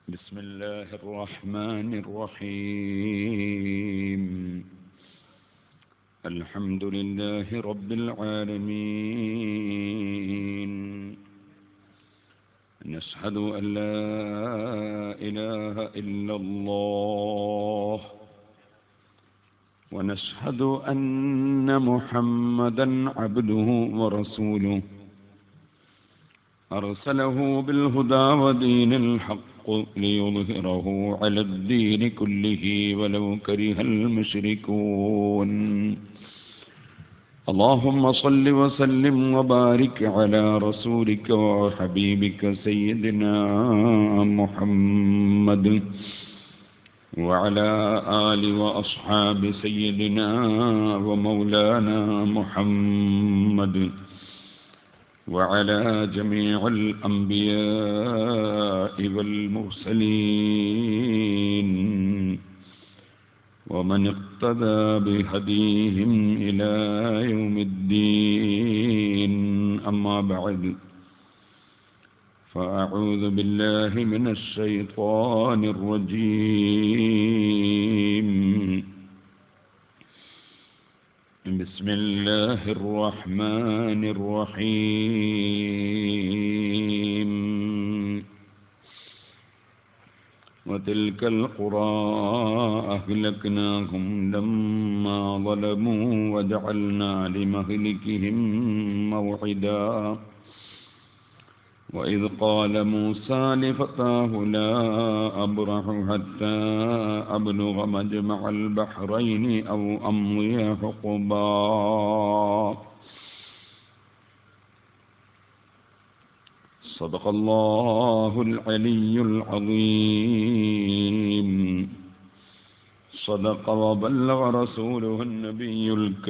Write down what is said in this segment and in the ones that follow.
بسم الله الرحمن الرحيم الحمد لله رب العالمين نشهد أن لا إله إلا الله ونشهد أن محمدا عبده ورسوله أرسله بالهدى ودين الحق ليظهره على الدين كله ولو كره المشركون اللهم صل وسلم وبارك على رسولك وحبيبك سيدنا محمد وعلى آل وأصحاب سيدنا ومولانا محمد وعلى جميع الأنبياء والمرسلين ومن اقتدى بهديهم إلى يوم الدين أما بعد فأعوذ بالله من الشيطان الرجيم بسم الله الرحمن الرحيم وتلك القرى أهلكناهم لما ظلموا وجعلنا لمهلكهم موعدا وإذ قال موسى لفتاه لا أبرح حتى أبلغ مجمع البحرين أو أمضي حقبا صدق الله العلي العظيم صدق وبلغ رسوله النبي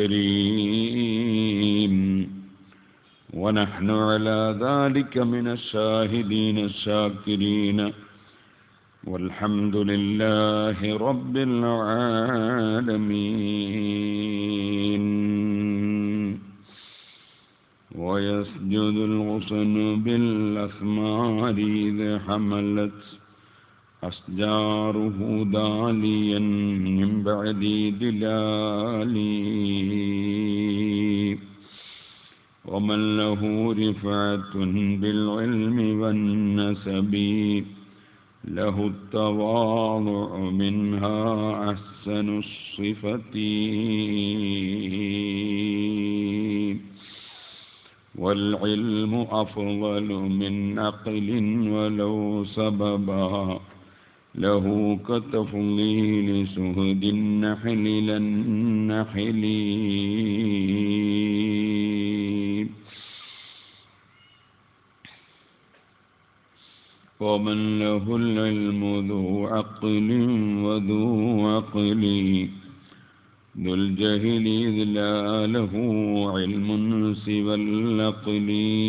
الكريم ونحن على ذلك من الشاهدين الشاكرين والحمد لله رب العالمين ويسجد الغصن بالأثمار إذ حملت أشجاره داليا من بعد دلالي ومن له رفعة بالعلم والنسب له التواضع منها أحسن الصفة والعلم أفضل من عقل ولو سببا له كتفضيل سهد النحل للنحل ومن له العلم ذو عقل وذو عقل ذو الجهل إذ لا له علم سوى العقل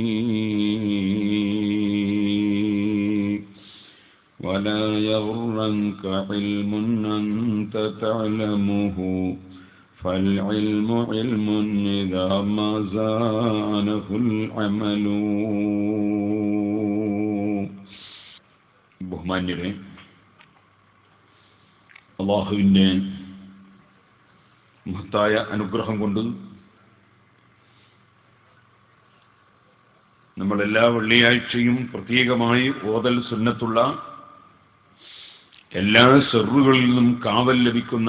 ولا يغرنك علم أنت تعلمه فالعلم علم إذا ما زانه العمل ബഹുമാന്യരെ അള്ളാഹുവിൻ്റെ മഹത്തായ അനുഗ്രഹം കൊണ്ട് നമ്മളെല്ലാ വെള്ളിയാഴ്ചയും പ്രത്യേകമായി ഓതൽ സുന്നത്തുള്ള എല്ലാ സെറുകളിൽ നിന്നും കാവൽ ലഭിക്കുന്ന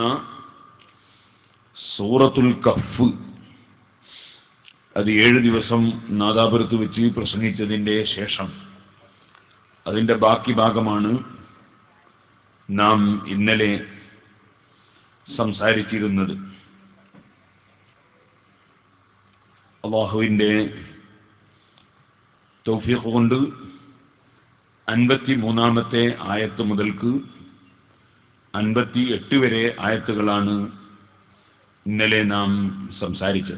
സൂറത്തുൽ കഫ് അത് ഏഴ് ദിവസം നാദാപുരത്ത് വെച്ച് പ്രസംഗിച്ചതിൻ്റെ ശേഷം അതിൻ്റെ ബാക്കി ഭാഗമാണ് നാം ഇന്നലെ സംസാരിച്ചിരുന്നത് അള്ളാഹുവിൻ്റെ തൗഫീഖ് കൊണ്ട് അൻപത്തി മൂന്നാമത്തെ ആയത്ത് മുതൽക്ക് അൻപത്തി എട്ട് വരെ ആയത്തുകളാണ് ഇന്നലെ നാം സംസാരിച്ചത്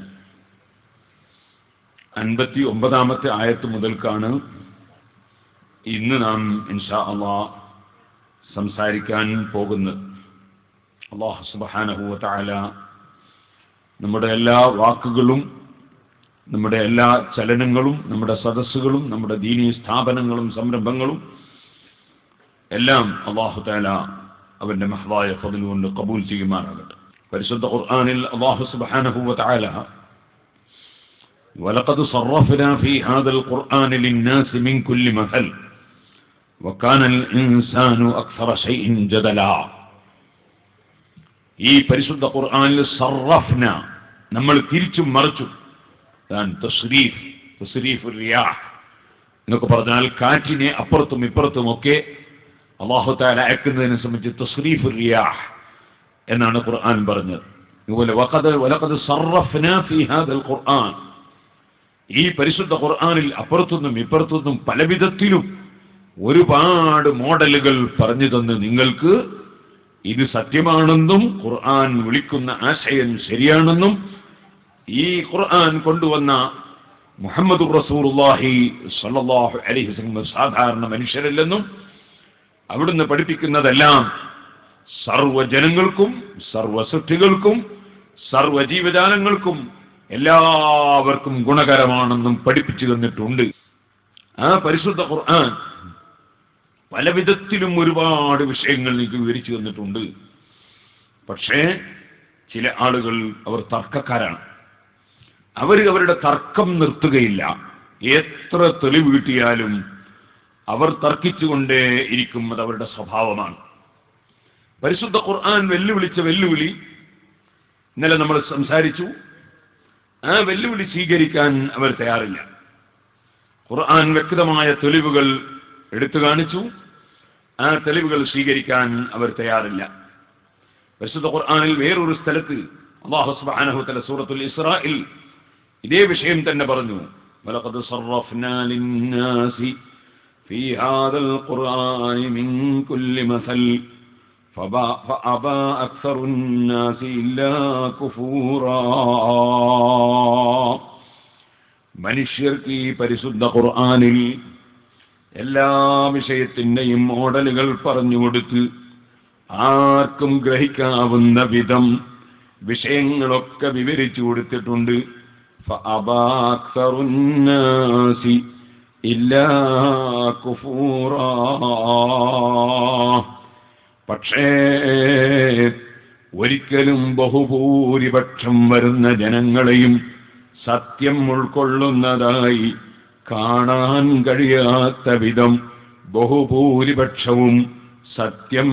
അൻപത്തി ഒമ്പതാമത്തെ ആയത്ത് മുതൽക്കാണ് ഇന്ന് നാം ഇൻഷാ അള്ളാ സംസാരിക്കാൻ പോകുന്നത് അള്ളാഹു സുബാനഹുവ താല നമ്മുടെ എല്ലാ വാക്കുകളും നമ്മുടെ എല്ലാ ചലനങ്ങളും നമ്മുടെ സദസ്സുകളും നമ്മുടെ ദീനീ സ്ഥാപനങ്ങളും സംരംഭങ്ങളും എല്ലാം അള്ളാഹു താല അവന്റെ മഹവായ ഫതിൽ കൊണ്ട് കബൂൽ ചെയ്യുമാറാകട്ടെ പരിശുദ്ധ ഖുർആനിൽ അള്ളാഹു സുബ്ഹാനഹു വതആല ولقد صرفنا في هذا القرآن للناس من كل مثل وكان الإنسان أكثر شيء جدلا ഈ പരിശുദ്ധ ഖുർആനിൽ സർറഫ്ന നമ്മൾ തിരിച്ചും മറിച്ചു താൻ തസ്രീഫ് തസ്രീഫ് റിയാഹ് എന്നൊക്കെ പറഞ്ഞാൽ കാറ്റിനെ അപ്പുറത്തും ഇപ്പുറത്തും ഒക്കെ അള്ളാഹു താല അയക്കുന്നതിനെ സംബന്ധിച്ച് തസ്രീഫ് റിയാഹ് എന്നാണ് ഖുർആൻ പറഞ്ഞത് അതുപോലെ വഖദ് വലഖദ് സർറഫ്ന ഫീ ഹാദൽ ഖുർആൻ ഈ പരിശുദ്ധ ഖുർആനിൽ അപ്പുറത്തുനിന്നും ഇപ്പുറത്തുനിന്നും പല വിധത്തിലും ഒരുപാട് മോഡലുകൾ പറഞ്ഞു തന്ന് നിങ്ങൾക്ക് ഇത് സത്യമാണെന്നും ഖുർആൻ വിളിക്കുന്ന ആശയം ശരിയാണെന്നും ഈ ഖുർആൻ കൊണ്ടുവന്ന മുഹമ്മദ് റസൂർഹി സല്ലാഹു അലൈഹി വസല്ലം സാധാരണ മനുഷ്യരല്ലെന്നും അവിടുന്ന് പഠിപ്പിക്കുന്നതെല്ലാം സർവ്വജനങ്ങൾക്കും സർവസൃഷ്ടികൾക്കും സർവ്വജീവജാലങ്ങൾക്കും എല്ലാവർക്കും ഗുണകരമാണെന്നും പഠിപ്പിച്ചു തന്നിട്ടുണ്ട് ആ പരിശുദ്ധ ഖുർആൻ പല വിധത്തിലും ഒരുപാട് വിഷയങ്ങൾ എനിക്ക് വിവരിച്ചു തന്നിട്ടുണ്ട് പക്ഷേ ചില ആളുകൾ അവർ തർക്കക്കാരാണ് അവർ അവരുടെ തർക്കം നിർത്തുകയില്ല എത്ര തെളിവ് കിട്ടിയാലും അവർ തർക്കിച്ചുകൊണ്ടേ ഇരിക്കും അത് അവരുടെ സ്വഭാവമാണ് പരിശുദ്ധ ഖുർആൻ വെല്ലുവിളിച്ച വെല്ലുവിളി ഇന്നലെ നമ്മൾ സംസാരിച്ചു ആ വെല്ലുവിളി സ്വീകരിക്കാൻ അവർ തയ്യാറില്ല ഖുർആൻ വ്യക്തമായ തെളിവുകൾ എടുത്തു കാണിച്ചു ആ തെളിവുകൾ സ്വീകരിക്കാൻ അവർ തയ്യാറില്ല പരിശുദ്ധ ഖുർആനിൽ വേറൊരു സ്ഥലത്ത് അള്ളാഹു സുബ്ഹാനഹു തആല സൂറത്തുൽ ഇസ്രായിൽ ഇതേ വിഷയം തന്നെ പറഞ്ഞു ولقد صرفنا للناس في هذا القرآن من كل مثل فبا- فأبى أكثر الناس إلا كفورا മനുഷ്യർക്ക് ഈ പരിശുദ്ധ ഖുർആനിൽ എല്ലാ വിഷയത്തിന്റെയും മോഡലുകൾ പറഞ്ഞു കൊടുത്ത് ആർക്കും ഗ്രഹിക്കാവുന്ന വിധം വിഷയങ്ങളൊക്കെ വിവരിച്ചു കൊടുത്തിട്ടുണ്ട് فأبى أكثر الناس إلا كفورا പക്ഷേ ഒരിക്കലും ബഹുഭൂരിപക്ഷം വരുന്ന ജനങ്ങളെയും സത്യം ഉൾക്കൊള്ളുന്നതായി കാണാൻ കഴിയാത്ത വിധം ബഹുഭൂരിപക്ഷവും സത്യം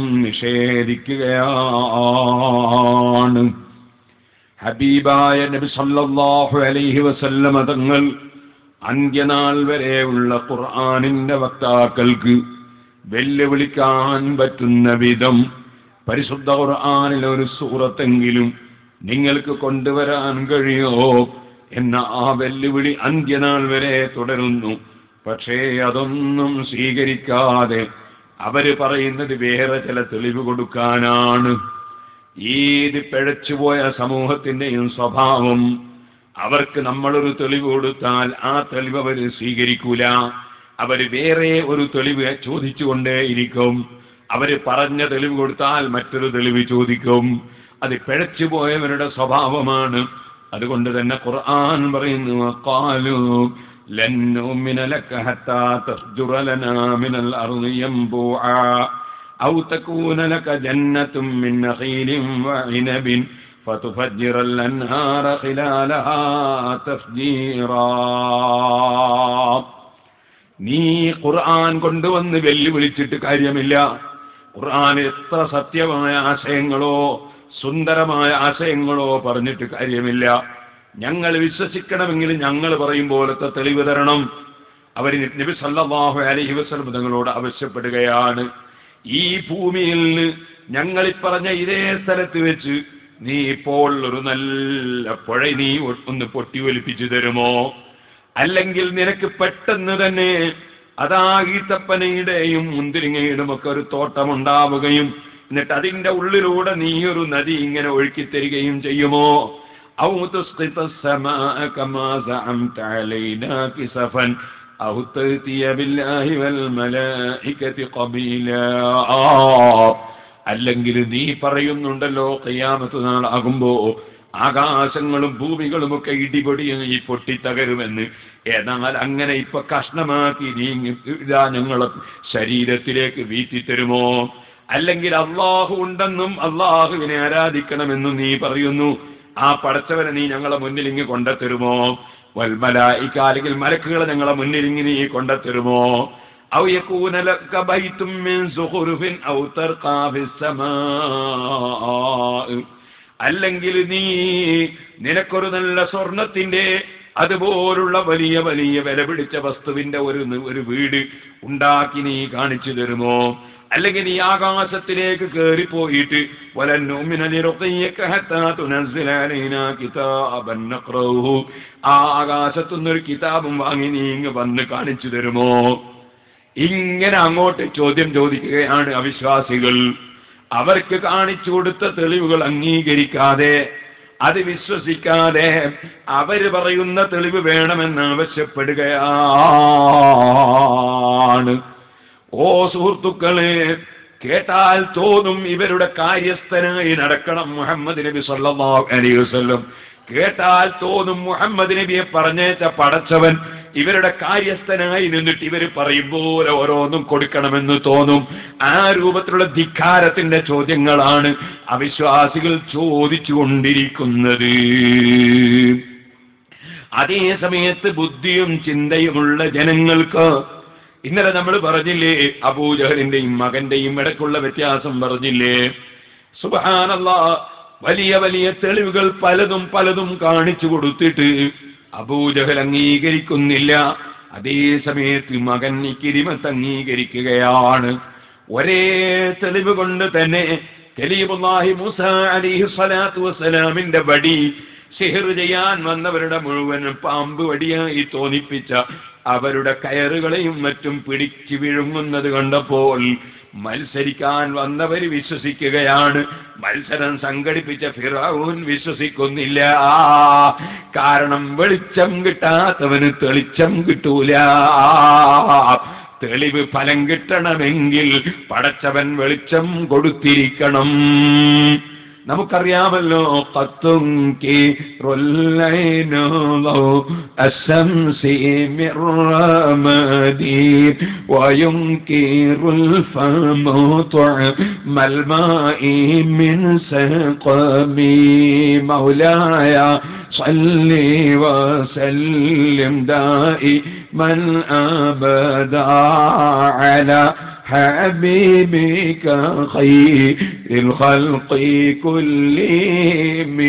നിഷേധിക്കുകയാണ് ഹബീബായ നബി സല്ലല്ലാഹു അലൈഹി വസല്ലമ തങ്ങൾ അന്ത്യനാൾ വരെയുള്ള ഖുർആനിന്റെ വക്താക്കൾക്ക് വെല്ലുവിളിക്കാൻ പറ്റുന്ന വിധം പരിശുദ്ധ ഖുർആനിൽ ഒരു സൂറത്തെങ്കിലും നിങ്ങൾക്ക് കൊണ്ടുവരാൻ കഴിയോ എന്ന ആ വെല്ലുവിളി അന്ത്യനാൾ വരെ തുടരുന്നു പക്ഷേ അതൊന്നും സ്വീകരിക്കാതെ അവര് പറയുന്നത് വേറെ ചില തെളിവ് കൊടുക്കാനാണ് ഏത് പിഴച്ചുപോയ സമൂഹത്തിന്റെയും സ്വഭാവം അവർക്ക് നമ്മളൊരു തെളിവ് കൊടുത്താൽ ആ തെളിവ് അവർ സ്വീകരിക്കൂല അവര് വേറെ ഒരു തെളിവ് ചോദിച്ചുകൊണ്ടേയിരിക്കും അവര് പറഞ്ഞ തെളിവ് കൊടുത്താൽ മറ്റൊരു തെളിവ് ചോദിക്കും അത് പിഴച്ചുപോയവരുടെ സ്വഭാവമാണ് അതുകൊണ്ട് തന്നെ ഖുർആൻ പറയുന്നു "വഖാലൂ ലൻ നുഅ്മിന ലക ഹത്താ തഫ്ജുറ ലനാ മിനൽ അർളി യംബൂആ ഔ തകൂന ലക ജന്നത്തും മിൻ നഖീലിൻ വഇനബിൻ فتفجر الأنهار خلالها تفجيرا നീ ഖുർആൻ കൊണ്ടുവന്ന് വെല്ലുവിളിച്ചിട്ട് കാര്യമില്ല ഖുർആൻ എത്ര സത്യമായ ആശയങ്ങളോ സുന്ദരമായ ആശയങ്ങളോ പറഞ്ഞിട്ട് കാര്യമില്ല ഞങ്ങൾ വിശ്വസിക്കണമെങ്കിൽ ഞങ്ങൾ പറയും പോലത്തെ തെളിവ് തരണം അവർ നബി സല്ലല്ലാഹു അലൈഹി വസല്ലം തങ്ങളോട് ആവശ്യപ്പെടുകയാണ് ഈ ഭൂമിയിൽ ഞങ്ങൾ ഈ പറഞ്ഞ ഇതേ സ്ഥലത്ത് വെച്ച് നീ ഇപ്പോൾ ഒരു നല്ല പുഴ നീ ഒന്ന് പൊട്ടി ഒലിപ്പിച്ചു തരുമോ അല്ലെങ്കിൽ നിനക്ക് പെട്ടെന്ന് തന്നെ അതാ ഈത്തപ്പനയുടെയും മുന്തിരിങ്ങയുടെയും ഒക്കെ ഒരു തോട്ടമുണ്ടാവുകയും എന്നിട്ട് അതിന്റെ ഉള്ളിലൂടെ നീ ഒരു നദി ഇങ്ങനെ ഒഴുക്കി തരികയും ചെയ്യുമോ ഔ തുസ്ഖിത السماء كما زعمت علينا كسفا أو تأتي بالله والملائكة قبيلا അല്ലെങ്കിൽ നീ പറയുന്നുണ്ടല്ലോ കയ്യാമത്ത് നാളാകുമ്പോ ആകാശങ്ങളും ഭൂമികളുമൊക്കെ ഇടിപൊടിയായി പൊട്ടിത്തകരുമെന്ന് എന്നാൽ അങ്ങനെ ഇപ്പൊ കഷ്ണമാക്കി നീങ്ങി ഇതാ ഞങ്ങളെ ശരീരത്തിലേക്ക് വീത്തിത്തരുമോ അല്ലെങ്കിൽ അള്ളാഹു ഉണ്ടെന്നും അള്ളാഹുവിനെ ആരാധിക്കണമെന്നും നീ പറയുന്നു ആ പടച്ചവനെ നീ ഞങ്ങളെ മുന്നിൽ ഇങ്ങ് കൊണ്ടെത്തരുമോ വൽമലായിക്ക അല്ലെങ്കിൽ മലക്കുകളെ ഞങ്ങളെ മുന്നിൽ ഇങ്ങ് നീ കൊണ്ടെത്തരുമോ أو يكون لك بيت من زخرف أو ترقى في السماء അല്ലെങ്കിൽ നീ നിനക്കൊരു നല്ല സ്വർണത്തിന്റെ അതുപോലുള്ള വലിയ വലിയ വില പിടിച്ച വസ്തുവിന്റെ ഒരു ഒരു വീട് ഉണ്ടാക്കി നീ കാണിച്ചു തരുമോ അല്ലെങ്കിൽ നീ ആകാശത്തിലേക്ക് കയറിപ്പോയിട്ട് ആ ആകാശത്തുനിന്നൊരു കിതാബും വാങ്ങി നീ ഇങ്ങ് വന്ന് കാണിച്ചു തരുമോ ഇങ്ങനെ അങ്ങോട്ട് ചോദ്യം ചോദിക്കുകയാണ് അവിശ്വാസികൾ അവർക്ക് കാണിച്ചു കൊടുത്ത തെളിവുകൾ അംഗീകരിക്കാതെ അത് വിശ്വസിക്കാതെ അവര് പറയുന്ന തെളിവ് വേണമെന്ന് ആവശ്യപ്പെടുകയാണ് ഓ സുഹൃത്തുക്കളെ കേട്ടാൽ തോന്നും ഇവരുടെ കാര്യസ്ഥനായി നടക്കണം മുഹമ്മദ് നബി സല്ലല്ലാഹു അലൈഹി വസല്ലം കേട്ടാൽ തോന്നും മുഹമ്മദ് നബിയെ പറഞ്ഞേച്ച പടച്ചവൻ ഇവരുടെ കാര്യസ്ഥനായി നിന്നിട്ട് ഇവർ പറയുമ്പോൾ ഓരോന്നും കൊടുക്കണമെന്ന് തോന്നും ആ രൂപത്തിലുള്ള ധിക്കാരത്തിന്റെ ചോദ്യങ്ങളാണ് അവിശ്വാസികൾ ചോദിച്ചുകൊണ്ടിരിക്കുന്നത് അതേ സമയത്ത് ബുദ്ധിയും ചിന്തയുമുള്ള ജനങ്ങൾക്ക് ഇന്നലെ നമ്മൾ പറഞ്ഞില്ലേ അബൂജഹലിന്റെയും മകന്റെയും ഇടയ്ക്കുള്ള വ്യത്യാസം പറഞ്ഞില്ലേ സുബാനല്ല വലിയ വലിയ തെളിവുകൾ പലതും പലതും കാണിച്ചു കൊടുത്തിട്ട് അബൂജഹൽ അംഗീകരിക്കുന്നില്ല അതേ സമയത്ത് മകൻ ഇക്കിരിമത്ത് അംഗീകരിക്കുകയാണ് ഒരേ തെളിവ് കൊണ്ട് തന്നെ കലീമുല്ലാഹി മൂസ അലിഹു സ്വലാത്തു വസ്സലാമിന്റെ വടി സിഹിർ ചെയ്യാൻ വന്നവരുടെ മുഴുവൻ പാമ്പ് വടിയായി തോന്നിപ്പിച്ച അവരുടെ കയറുകളെയും മറ്റും പിടിച്ചു വിഴുങ്ങുന്നത് കണ്ടപ്പോൾ മത്സരിക്കാൻ വന്നവര് വിശ്വസിക്കുകയാണ് മത്സരം സംഘടിപ്പിച്ച ഫിറൌൻ വിശ്വസിക്കുന്നില്ല കാരണം വെളിച്ചം കിട്ടാത്തവന് തെളിച്ചം കിട്ടൂല തെളിവ് ഫലം കിട്ടണമെങ്കിൽ പടച്ചവൻ വെളിച്ചം കൊടുത്തിരിക്കണം നമുക്കറിയാമല്ലോ കത്തും وينكر الفم طعم الماء من سقمي مولاي صل وسلم دائما ابدا على حبيبك خير الخلق كلهم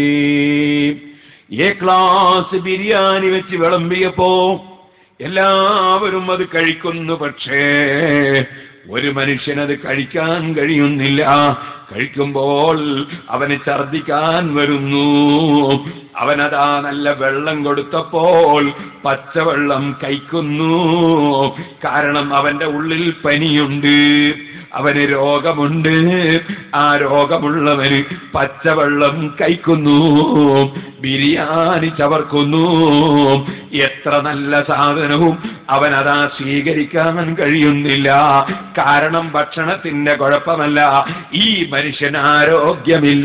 എ ക്ലാസ് ബിരിയാണി വെച്ച് വിളമ്പിയപ്പോ എല്ലാവരും അത് കഴിക്കുന്നു പക്ഷേ ഒരു മനുഷ്യനത് കഴിക്കാൻ കഴിയുന്നില്ല കഴിക്കുമ്പോൾ അവന് ഛർദിക്കാൻ വരുന്നു അവനതാ നല്ല വെള്ളം കൊടുത്തപ്പോൾ പച്ചവെള്ളം കഴിക്കുന്നു കാരണം അവന്റെ ഉള്ളിൽ പനിയുണ്ട് അവന് രോഗമുണ്ട് ആ രോഗമുള്ളവന് പച്ചവെള്ളം കഴിക്കുന്നു ബിരിയാണി ചവർക്കുന്നു എത്ര നല്ല സാധനവും അവനതാ സ്വീകരിക്കാൻ കഴിയുന്നില്ല കാരണം ഭക്ഷണത്തിന്റെ കുഴപ്പമല്ല ഈ മനുഷ്യൻ ആരോഗ്യമില്ല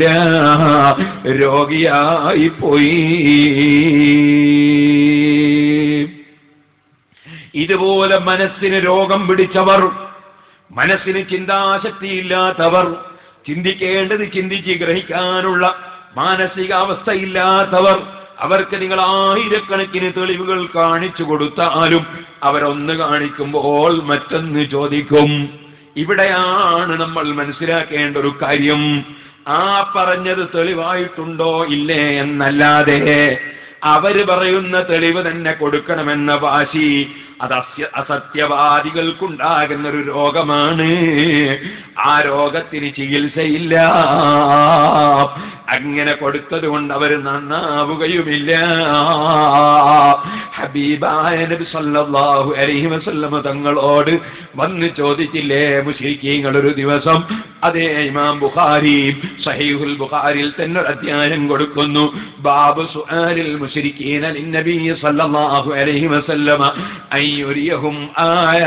രോഗിയായി പോയി ഇതുപോലെ മനസ്സിന് രോഗം പിടിച്ചവർ മനസ്സിന് ചിന്താശക്തിയില്ലാത്തവർ ചിന്തിക്കേണ്ടത് ചിന്തിച്ച് ഗ്രഹിക്കാനുള്ള മാനസികാവസ്ഥയില്ലാത്തവർ അവർക്ക് നിങ്ങൾ ആയിരക്കണക്കിന് തെളിവുകൾ കാണിച്ചു കൊടുത്താലും അവരൊന്ന് കാണിക്കുമ്പോൾ മറ്റൊന്ന് ചോദിക്കും ഇവിടെയാണ് നമ്മൾ മനസ്സിലാക്കേണ്ട ഒരു കാര്യം ആ പറഞ്ഞത് തെളിവായിട്ടുണ്ടോ ഇല്ലേ എന്നല്ലാതെ അവര് പറയുന്ന തെളിവ് തന്നെ കൊടുക്കണമെന്ന വാശി അത് അസ്യ അസത്യവാദികൾക്കുണ്ടാകുന്ന ഒരു രോഗമാണ് ആ രോഗത്തിന് ചികിത്സയില്ല അങ്ങനെ കൊടുത്തത് കൊണ്ട് അവർ നന്നാവുകയുമില്ല ഹബീബായ നബി സല്ലല്ലാഹു അലൈഹി വസല്ലമ തങ്ങളോട് വന്ന് ചോദിച്ചില്ലേ മുശ്രിക്കീങ്ങൾ ഒരു ദിവസം അതേ ഇമാം ബുഖാരി സഹീഹുൽ ബുഖാരിയിൽ തന്നെ ഒരു അധ്യായം കൊടുക്കുന്നു ബാബു സുആലിൽ മുശ്രിക്കീന ലിന്നബി സല്ലല്ലാഹു അലൈഹി വസല്ലമ അയ്യുരിയഹും ആയ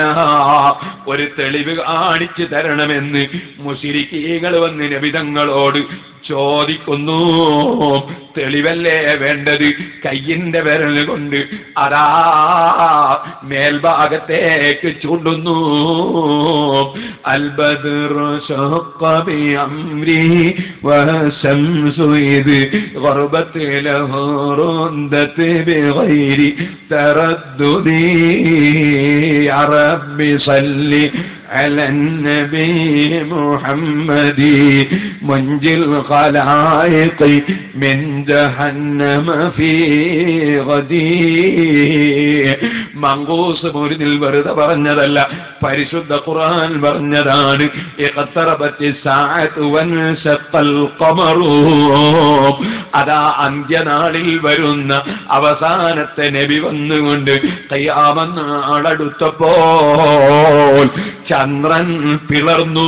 ഒരു തെളിവ് കാണിച്ചു തരണമെന്ന് മുശ്രിക്കീകൾ വന്ന് നബിതങ്ങളോട് ചോദിക്കുന്നു തെളിവല്ലേ വേണ്ടത് കയ്യിന്റെ വിരൽ കൊണ്ട് അതാ മേൽഭാഗത്തേക്ക് ചൂണ്ടുന്നു അൽബദർ അംരി والشمس إذ غربت له رندت بغير تردد يا رب صل على النبي محمد منجي الخلائق من جهنم في غدي മങ്കൂസ് മുരിതിൽ വെറുതെ പറഞ്ഞതല്ല പരിശുദ്ധ ഖുർആൻ പറഞ്ഞതാണ് ഇഖ്തറബത്തി സാഅത്തു വൻശഖൽ ഖമറു അതാ അന്ത്യനാളിൽ വരുന്ന അവസാനത്തെ നബി വന്നുകൊണ്ട് കയ്യാമനാളടുത്തപ്പോൾ ചന്ദ്രൻ പിളർന്നു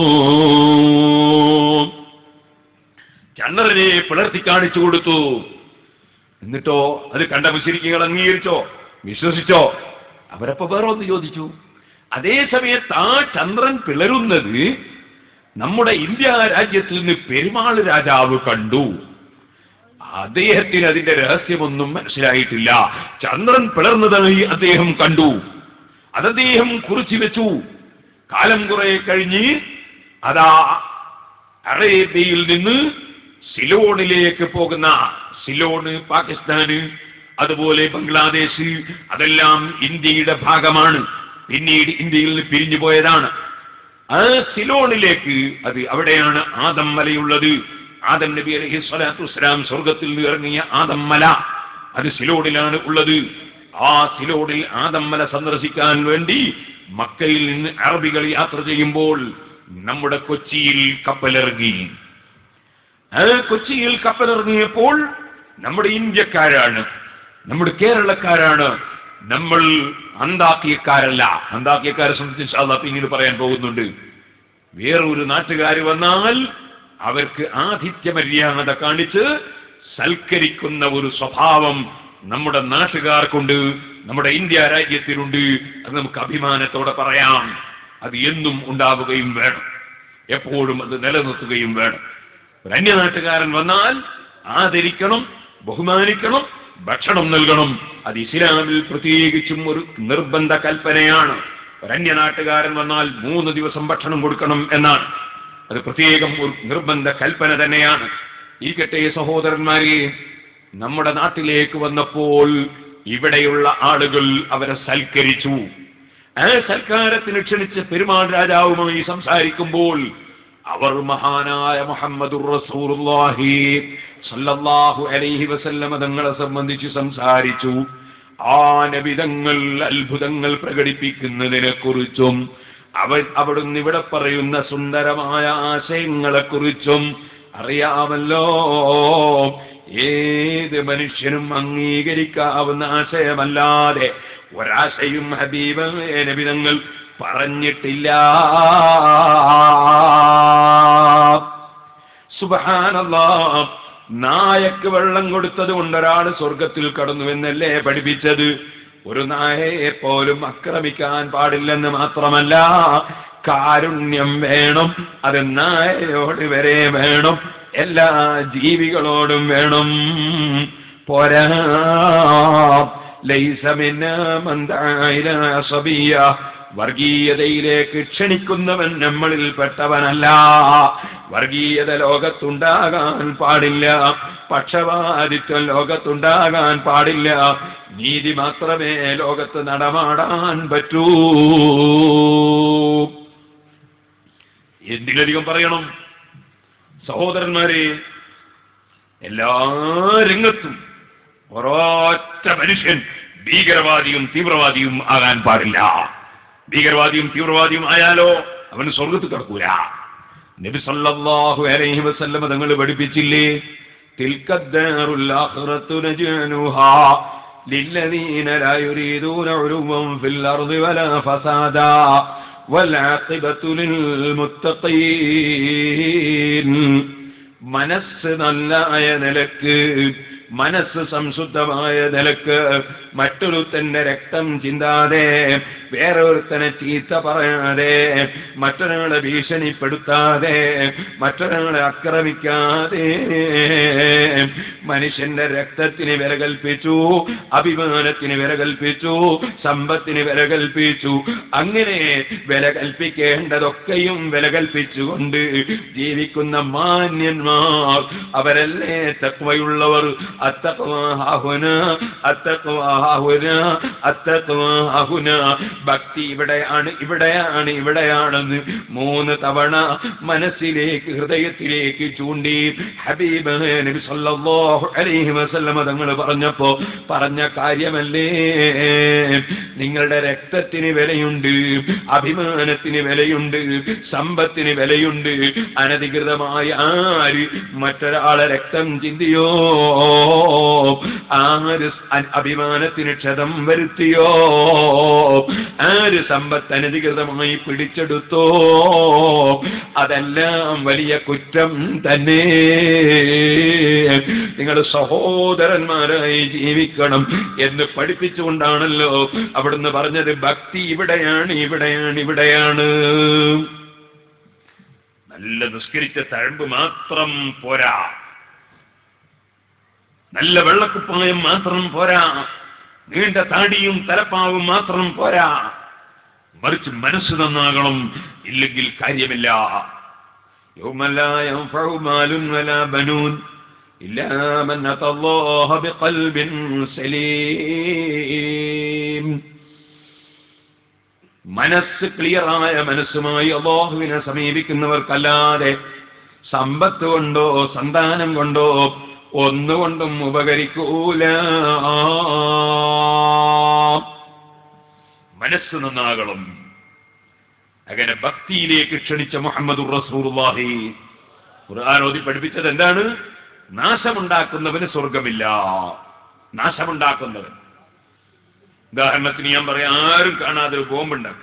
ചന്ദ്രനെ പിളർത്തി കാണിച്ചു കൊടുത്തു എന്നിട്ടോ അത് കണ്ട മുശരിക്കുകൾ അംഗീകരിച്ചോ വിശ്വസിച്ചോ അവരപ്പോ വേറെ ഒന്ന് ചോദിച്ചു അതേ സമയത്ത് ആ ചന്ദ്രൻ പിളരുന്നത് നമ്മുടെ ഇന്ത്യ രാജ്യത്തിൽ നിന്ന് പെരുമാൾ രാജാവ് കണ്ടു അദ്ദേഹത്തിന് അതിന്റെ രഹസ്യമൊന്നും മനസ്സിലായിട്ടില്ല ചന്ദ്രൻ പിളർന്നതായി അദ്ദേഹം കണ്ടു അത് അദ്ദേഹം കുറിച്ചു വെച്ചു കാലം കുറെ കഴിഞ്ഞ് അതാ അറേബ്യയിൽ നിന്ന് സിലോണിലേക്ക് പോകുന്ന സിലോണ് പാകിസ്ഥാന് അതുപോലെ ബംഗ്ലാദേശ് അതെല്ലാം ഇന്ത്യയുടെ ഭാഗമാണ് പിന്നീട് ഇന്ത്യയിൽ നിന്ന് പിരിഞ്ഞു പോയതാണ് ആ സിലോണിലേക്ക് അത് അവിടെയാണ് ആദം മലയുള്ളത് ആദം നബി അലൈഹി സ്വലാത്തു വസ്സലാം സ്വർഗത്തിൽ നിന്ന് ഇറങ്ങിയ ആദം മല അത് സിലോണിലാണ് ഉള്ളത് ആ സിലോണിൽ ആദം മല സന്ദർശിക്കാൻ വേണ്ടി മക്കയിൽ നിന്ന് അറബികൾ യാത്ര ചെയ്യുമ്പോൾ നമ്മുടെ കൊച്ചിയിൽ കപ്പലിറങ്ങി ആ കൊച്ചിയിൽ കപ്പലിറങ്ങിയപ്പോൾ നമ്മുടെ ഇന്ത്യക്കാരാണ് നമ്മുടെ കേരളക്കാരാണ് നമ്മൾ അന്താക്കിയക്കാരല്ല അന്താക്കിയക്കാരെ സംബന്ധിച്ച് അല്ല പിന്നീട് പറയാൻ പോകുന്നുണ്ട് വേറൊരു നാട്ടുകാർ വന്നാൽ അവർക്ക് ആതിഥ്യ മര്യാദ കാണിച്ച് സൽക്കരിക്കുന്ന ഒരു സ്വഭാവം നമ്മുടെ നാട്ടുകാർക്കുണ്ട് നമ്മുടെ ഇന്ത്യ രാജ്യത്തിലുണ്ട് അത് നമുക്ക് അഭിമാനത്തോടെ പറയാം അത് എന്നും ഉണ്ടാവുകയും വേണം എപ്പോഴും അത് നിലനിർത്തുകയും വേണം ഒരു അന്യനാട്ടുകാരൻ വന്നാൽ ആദരിക്കണം ബഹുമാനിക്കണം ഭക്ഷണം നൽകണം അത് ഇസ്ലാമിൽ പ്രത്യേകിച്ചും ഒരു നിർബന്ധ കൽപ്പനയാണ് ഒരു അന്യനാട്ടുകാരൻ വന്നാൽ മൂന്ന് ദിവസം ഭക്ഷണം കൊടുക്കണം എന്നാണ് അത് പ്രത്യേകം ഒരു നിർബന്ധ കൽപ്പന തന്നെയാണ് ഇരിക്കട്ടെ സഹോദരന്മാരെ നമ്മുടെ നാട്ടിലേക്ക് വന്നപ്പോൾ ഇവിടെയുള്ള ആളുകൾ അവരെ സൽക്കരിച്ചു ആ സൽക്കാരത്തിന് ക്ഷണിച്ച പെരുമാൾ രാജാവുമായി സംസാരിക്കുമ്പോൾ അവർ മഹാനായ മുഹമ്മദുർ റസൂലുള്ളാഹി സല്ലല്ലാഹു അലൈഹി വസല്ലമ തങ്ങളെ സംബന്ധിച്ച് സംസാരിച്ചു ആ നബിതങ്ങൾ അത്ഭുതങ്ങൾ പ്രകടിപ്പിക്കുന്നതിനെ കുറിച്ചും അവ അവിടുന്ന് ഇവിടെ പറയുന്ന സുന്ദരമായ ആശയങ്ങളെ കുറിച്ചും അറിയാമല്ലോ ഏത് മനുഷ്യനും അംഗീകരിക്കാവുന്ന ആശയമല്ലാതെ ഒരാശയും ഹബീബ നബിതങ്ങൾ പറഞ്ഞിട്ടില്ല സുബഹാനല്ലാ നായക്ക് വെള്ളം കൊടുത്തത് കൊണ്ട് ഒരാൾ സ്വർഗത്തിൽ കടന്നു എന്നല്ലേ പഠിപ്പിച്ചത് ഒരു നായയെ പോലും ആക്രമിക്കാൻ പാടില്ലെന്ന് മാത്രമല്ല കാരുണ്യം വേണം അത് നായയോട് വരെ വേണം എല്ലാ ജീവികളോടും വേണം പോരാ ലൈസ മിന്നാ മൻ ദഅ ഇലാ സബിയ്യ വർഗീയതയിലേക്ക് ക്ഷണിക്കുന്നവൻ നമ്മളിൽ പെട്ടവനല്ല വർഗീയത ലോകത്തുണ്ടാകാൻ പാടില്ല പക്ഷപാതിത്വം ലോകത്തുണ്ടാകാൻ പാടില്ല നീതി മാത്രമേ ലോകത്ത് നടമാടാൻ പറ്റൂ എന്തിലധികം പറയണം സഹോദരന്മാരെ എല്ലാ രംഗത്തും ഒരൊറ്റ മനുഷ്യൻ ഭീകരവാദിയും തീവ്രവാദിയും ആകാൻ പാടില്ല ഭീകരവാദിയും തീവ്രവാദിയും ആയാലോ അവന് സ്വർഗത്ത് കിടക്കൂല നബി സല്ലല്ലാഹു അലൈഹി വസല്ലമ തങ്ങൾ പഠിപ്പിച്ചില്ലേ തിൽക്കദ്ദാറുൽ ആഖിറത്തു നജനുഹാ للذين لا يريدون علوا في الأرض ولا فسادا والعاقبة للمتقين മനസ്സ് നല്ലായ നിലക്ക് മനസ്സ് സംശുദ്ധമായ നിലക്ക് മറ്റൊരുത്തന്റെ രക്തം ചിന്താതെ വേറെ ഒരുത്തനെ ചീത്ത പറയാതെ മറ്റൊരാളെ ഭീഷണിപ്പെടുത്താതെ മറ്റൊരാളെ ആക്രമിക്കാതെ മനുഷ്യന്റെ രക്തത്തിന് വില കൽപ്പിച്ചു അഭിമാനത്തിന് വില കൽപ്പിച്ചു സമ്പത്തിന് വില കൽപ്പിച്ചു അങ്ങനെ വില കൽപ്പിക്കേണ്ടതൊക്കെയും വില കൽപ്പിച്ചുകൊണ്ട് ജീവിക്കുന്ന മാന്യന്മാർ അവരല്ലേ തക്വയുള്ളവർ അത്തക്വാഹുന അത്തക്വാഹുന അത്തക്വാഹുന ഭക്തി ഇവിടെയാണ് ഇവിടെയാണ് ഇവിടെയാണെന്ന് മൂന്ന് തവണ മനസ്സിലേക്ക് ഹൃദയത്തിലേക്ക് ചൂണ്ടി ഹബീബ് നബി സല്ലല്ലാഹു അലൈഹി വസല്ലമ തങ്ങൾ പറഞ്ഞപ്പോ പറഞ്ഞ കാര്യമല്ലേ നിങ്ങളുടെ രക്തത്തിന് വിലയുണ്ട് അഭിമാനത്തിന് വിലയുണ്ട് സമ്പത്തിന് വിലയുണ്ട് അനധികൃതമായി ആര് മറ്റൊരാളെ രക്തം ചിന്തിയോ ആര് അ- അഭിമാനത്തിന് ക്ഷതം വരുത്തിയോ ആര് സമ്പത്ത് അനധികൃതമായി പിടിച്ചെടുത്തോ അതെല്ലാം വലിയ കുറ്റം തന്നെ നിങ്ങൾ സഹോദരന്മാരായി ജീവിക്കണം എന്ന് പഠിപ്പിച്ചുകൊണ്ടാണല്ലോ അവിടുന്ന് പറഞ്ഞത് ഭക്തി ഇവിടെയാണ് ഇവിടെയാണ് ഇവിടെയാണ് നല്ല നിസ്കരിച്ച തഴമ്പ് മാത്രം പോരാ നല്ല വെള്ളക്കുപ്പായം മാത്രം പോരാ നീണ്ട താടിയും തലപ്പാവും മാത്രം പോരാ മറിച്ച് മനസ്സ് നന്നാകണം ഇല്ലെങ്കിൽ കാര്യമില്ല يوم لا ينفع مال ولا بنون إلا من أتى الله بقلب سليم മനസ്സ് ക്ലിയറായ മനസ്സുമായി അള്ളാഹുവിനെ സമീപിക്കുന്നവർക്കല്ലാതെ സമ്പത്ത് കൊണ്ടോ സന്താനം കൊണ്ടോ ഒന്നുകൊണ്ടും ഉപകരിക്കൂല മനസ്സ് നന്നാകണം അങ്ങനെ ഭക്തിയിലേക്ക് ക്ഷണിച്ച മുഹമ്മദ് റസൂലുള്ളാഹി ഖുർആൻ ഓതി പഠിപ്പിച്ചത് എന്താണ് നാശമുണ്ടാക്കുന്നവന് സ്വർഗമില്ല നാശമുണ്ടാക്കുന്നവൻ ഉദാഹരണത്തിന് ഞാൻ പറയാം ആരും കാണാതെ ഒരു ബോംബ് ഉണ്ടാക്കുക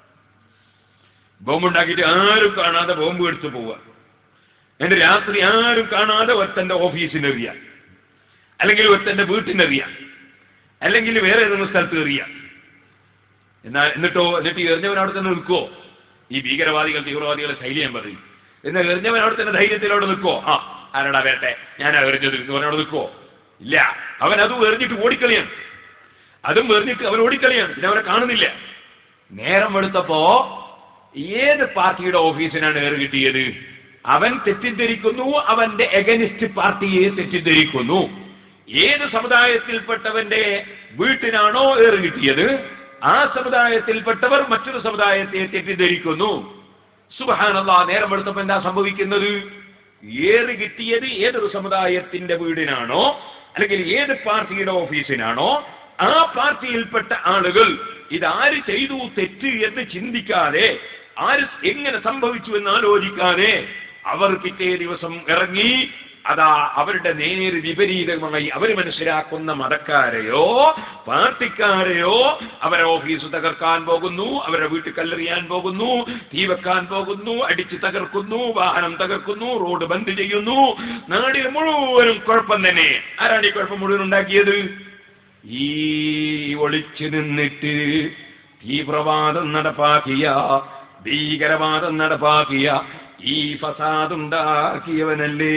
ബോംബ് ഉണ്ടാക്കിയിട്ട് ആരും കാണാതെ ബോംബ് എടുത്തു പോവുക എന്നിട്ട് രാത്രി ആരും കാണാതെ ഒരുത്തന്റെ ഓഫീസിനെറിയാം അല്ലെങ്കിൽ ഒരുത്തന്റെ വീട്ടിനെറിയാം അല്ലെങ്കിൽ വേറെ ഏതെങ്കിലും സ്ഥലത്ത് എറിയാം എന്നാൽ എന്നിട്ടോ എന്നിട്ട് ഈ എറിഞ്ഞവൻ അവിടെ തന്നെ നിൽക്കുവോ ഈ ഭീകരവാദികൾ തീവ്രവാദികളെ ശൈലി ഞാൻ പറയും എന്നാൽ എറിഞ്ഞവൻ അവിടെ തന്നെ ധൈര്യത്തിലവിടെ നിൽക്കുവോ ആ ആരടാ വരട്ടെ ഞാനാ എറിഞ്ഞത് എന്ന് പറഞ്ഞ് അവിടെ നിൽക്കുവോ ഇല്ല അവൻ അതും എറിഞ്ഞിട്ട് ഓടിക്കളിയാണ് അതും എറിഞ്ഞിട്ട് അവൻ ഓടിക്കളിയാണ് പിന്നെ അവനെ കാണുന്നില്ല നേരം വെളുത്തപ്പോ ഏത് പാർട്ടിയുടെ ഓഫീസിനാണ് ഏറ് കിട്ടിയത് അവൻ തെറ്റിദ്ധരിക്കുന്നു അവന്റെ എഗനിസ്റ്റ് പാർട്ടിയെ തെറ്റിദ്ധരിക്കുന്നു ഏത് സമുദായത്തിൽപ്പെട്ടവന്റെ വീട്ടിനാണോ ഏറ് കിട്ടിയത് ആ സമുദായത്തിൽപ്പെട്ടവർ മറ്റൊരു സമുദായത്തെ തെറ്റിദ്ധരിക്കുന്നു സുബഹാനല്ല നേരം വെളുത്തപ്പോ എന്താ സംഭവിക്കുന്നത് ഏറ് കിട്ടിയത് ഏതൊരു സമുദായത്തിന്റെ വീടിനാണോ അല്ലെങ്കിൽ ഏത് പാർട്ടിയുടെ ഓഫീസിനാണോ ആ പാർട്ടിയിൽപ്പെട്ട ആളുകൾ ഇതാര് ചെയ്തു തെറ്റ് എന്ന് ചിന്തിക്കാതെ ആര് എങ്ങനെ സംഭവിച്ചു എന്ന് ആലോചിക്കാതെ അവർ പിറ്റേ ദിവസം ഇറങ്ങി അതാ അവരുടെ നേര് വിപരീതമായി അവർ മനസ്സിലാക്കുന്ന മതക്കാരെയോ പാർട്ടിക്കാരെയോ അവരെ ഓഫീസ് തകർക്കാൻ പോകുന്നു അവരെ വീട്ടിൽ കല്ലെറിയാൻ പോകുന്നു തീ വെക്കാൻ പോകുന്നു അടിച്ച് തകർക്കുന്നു വാഹനം തകർക്കുന്നു റോഡ് ബന്ദ് ചെയ്യുന്നു നാടിന് മുഴുവനും കുഴപ്പം തന്നെ ആരാണ് ഈ കുഴപ്പം മുഴുവൻ ഉണ്ടാക്കിയത് ഈ ഒളിച്ചു നിന്നിട്ട് തീവ്രവാദം നടപ്പാക്കിയ ഭീകരവാദം നടപ്പാക്കിയ ഈ ഫസാദുണ്ടാക്കിയവനല്ലേ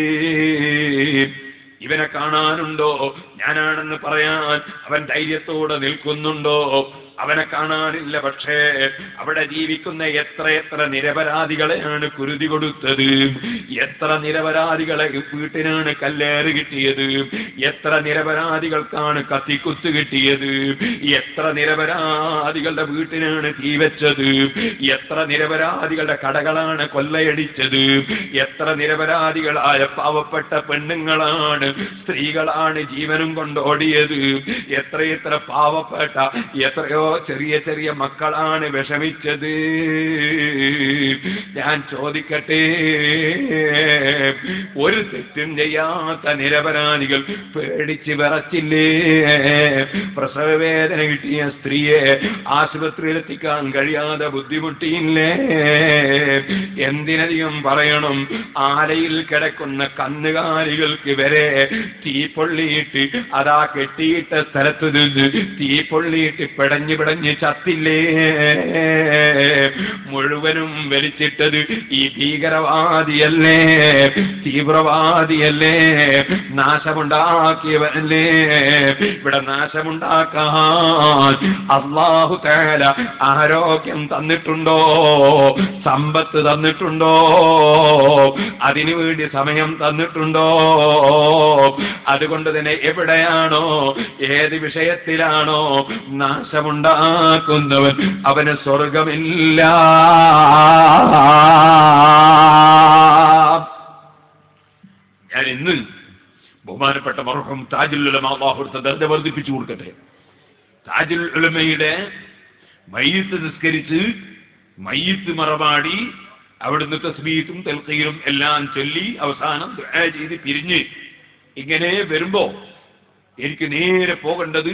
ഇവനെ കാണാനുണ്ടോ ഞാനാണെന്ന് പറയാൻ അവൻ ധൈര്യത്തോടെ നിൽക്കുന്നുണ്ടോ അവനെ കാണാനില്ല പക്ഷേ അവിടെ ജീവിക്കുന്ന എത്ര എത്ര നിരപരാധികളെയാണ് കുരുതി കൊടുത്തത് എത്ര നിരപരാധികളെ വീട്ടിനാണ് കല്ലേറ് കിട്ടിയത് എത്ര നിരപരാധികൾക്കാണ് കത്തിക്കുത്ത് കിട്ടിയത് എത്ര നിരപരാധികളുടെ വീട്ടിനാണ് തീ വെച്ചത് എത്ര നിരപരാധികളുടെ കടകളാണ് കൊള്ളയടിച്ചത് എത്ര നിരപരാധികളായ പാവപ്പെട്ട പെണ്ണുങ്ങളാണ് സ്ത്രീകളാണ് ജീവനും കൊണ്ട് ഓടിയത് എത്രയെത്ര പാവപ്പെട്ട എത്രയോ ചെറിയ ചെറിയ മക്കളാണ് വിഷമിച്ചത് ഞാൻ ചോദിക്കട്ടെ ഒരു തെറ്റും ചെയ്യാത്ത നിരപരാധികൾ പേടിച്ച് വിറച്ചില്ലേ പ്രസവവേദന കിട്ടിയ സ്ത്രീയെ ആശുപത്രിയിലെത്തിക്കാൻ കഴിയാതെ ബുദ്ധിമുട്ടിയില്ലേ എന്തിനധികം പറയണം ആലയിൽ കിടക്കുന്ന കന്നുകാലികൾക്ക് വരെ തീ പൊള്ളിയിട്ട് അതാ കെട്ടിയിട്ട സ്ഥലത്ത് നിന്ന് തീ പൊള്ളിയിട്ട് പിടഞ്ഞു പിടഞ്ഞ് ചത്തില്ലേ മുഴുവനും വലിച്ചിട്ടത് ഈ ഭീകരവാദിയല്ലേ തീവ്രവാദിയല്ലേ നാശമുണ്ടാക്കിയവനല്ലേ ഇവിടെ നാശമുണ്ടാക്കാൻ അള്ളാഹു തേല ആരോഗ്യം തന്നിട്ടുണ്ടോ സമ്പത്ത് തന്നിട്ടുണ്ടോ അതിനു വേണ്ടി സമയം തന്നിട്ടുണ്ടോ അതുകൊണ്ട് തന്നെ എവിടെയാണോ ഏത് വിഷയത്തിലാണോ നാശമുണ്ടാക്കുന്നവൻ അവന് സ്വർഗമില്ല ഞാൻ ഇന്ന് ബഹുമാനപ്പെട്ട മർഹം താജുൽ ഉലമ അള്ളാഹുടുത്ത ദർജ വർദ്ധിപ്പിച്ചു കൊടുക്കട്ടെ താജുൽ ഉലമയുടെ മയ്യത്ത് നിസ്കരിച്ച് മയ്യത്ത് മറമാടി അവിടുന്ന് തസ്ബീത്തും തെൽക്കയിലും എല്ലാം ചൊല്ലി അവസാനം ദുആ ചെയ്ത് പിരിഞ്ഞ് ഇങ്ങനെ വരുമ്പോ എനിക്ക് നേരെ പോകേണ്ടത്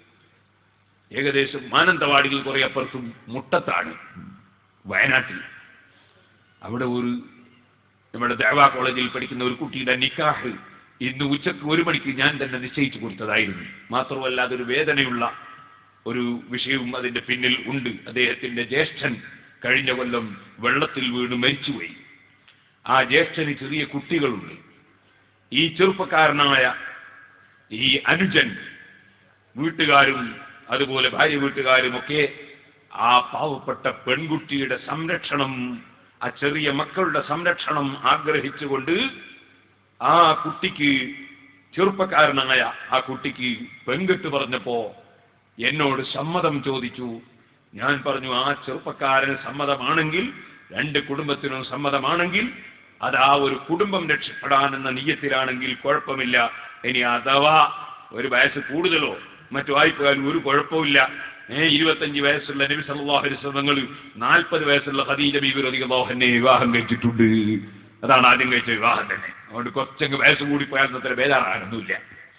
ഏകദേശം മാനന്തവാടിയിൽ കുറെ അപ്പുറത്തും മുട്ടത്താണ് വയനാട്ടിൽ അവിടെ ഒരു നമ്മുടെ ദേവാ കോളേജിൽ പഠിക്കുന്ന ഒരു കുട്ടിയുടെ നിക്കാഹ് ഇന്ന് ഉച്ചക്ക് ഒരു മണിക്ക് ഞാൻ തന്നെ നിശ്ചയിച്ചു കൊടുത്തതായിരുന്നു മാത്രമല്ല അതൊരു വേദനയുള്ള ഒരു വിഷയവും അതിന്റെ പിന്നിൽ ഉണ്ട് അദ്ദേഹത്തിന്റെ ജ്യേഷ്ഠൻ കഴിഞ്ഞ കൊല്ലം വെള്ളത്തിൽ വീണ് മരിച്ചുപോയി ആ ജ്യേഷ്ഠന് ചെറിയ കുട്ടികളുണ്ട് ഈ ചെറുപ്പക്കാരനായ ഈ അനുജൻ വീട്ടുകാരും അതുപോലെ ഭാര്യ വീട്ടുകാരും ഒക്കെ ആ പാവപ്പെട്ട പെൺകുട്ടിയുടെ സംരക്ഷണം ആ ചെറിയ മക്കളുടെ സംരക്ഷണം ആഗ്രഹിച്ചുകൊണ്ട് ആ കുട്ടിക്ക് ചെറുപ്പക്കാരനായ ആ കുട്ടിക്ക് പെൺകെട്ട് പറഞ്ഞപ്പോ എന്നോട് സമ്മതം ചോദിച്ചു ഞാൻ പറഞ്ഞു ആ ചെറുപ്പക്കാരന് സമ്മതമാണെങ്കിൽ രണ്ട് കുടുംബത്തിനും സമ്മതമാണെങ്കിൽ അത് ആ ഒരു കുടുംബം രക്ഷപ്പെടാനെന്ന നീയത്തിലാണെങ്കിൽ കുഴപ്പമില്ല ഇനി അഥവാ ഒരു വയസ്സ് കൂടുതലോ മറ്റു വായ്പകാരും ഒരു കുഴപ്പമില്ല ഏ ഇരുപത്തഞ്ച് വയസ്സുള്ള നബി സല്ലല്ലാഹു അലൈഹി വസല്ലങ്ങൾ നാൽപ്പത് വയസ്സുള്ള ഖദീജ ബീബി റളിയല്ലാഹു അൻഹയെ വിവാഹം കഴിച്ചിട്ടുണ്ട് അതാണ് ആദ്യം കഴിച്ച വിവാഹം തന്നെ അതുകൊണ്ട് കുറച്ചങ്ങ് വയസ്സ് കൂടി പോയാൽ അത്ര ബേജാറാനൊന്നുമില്ല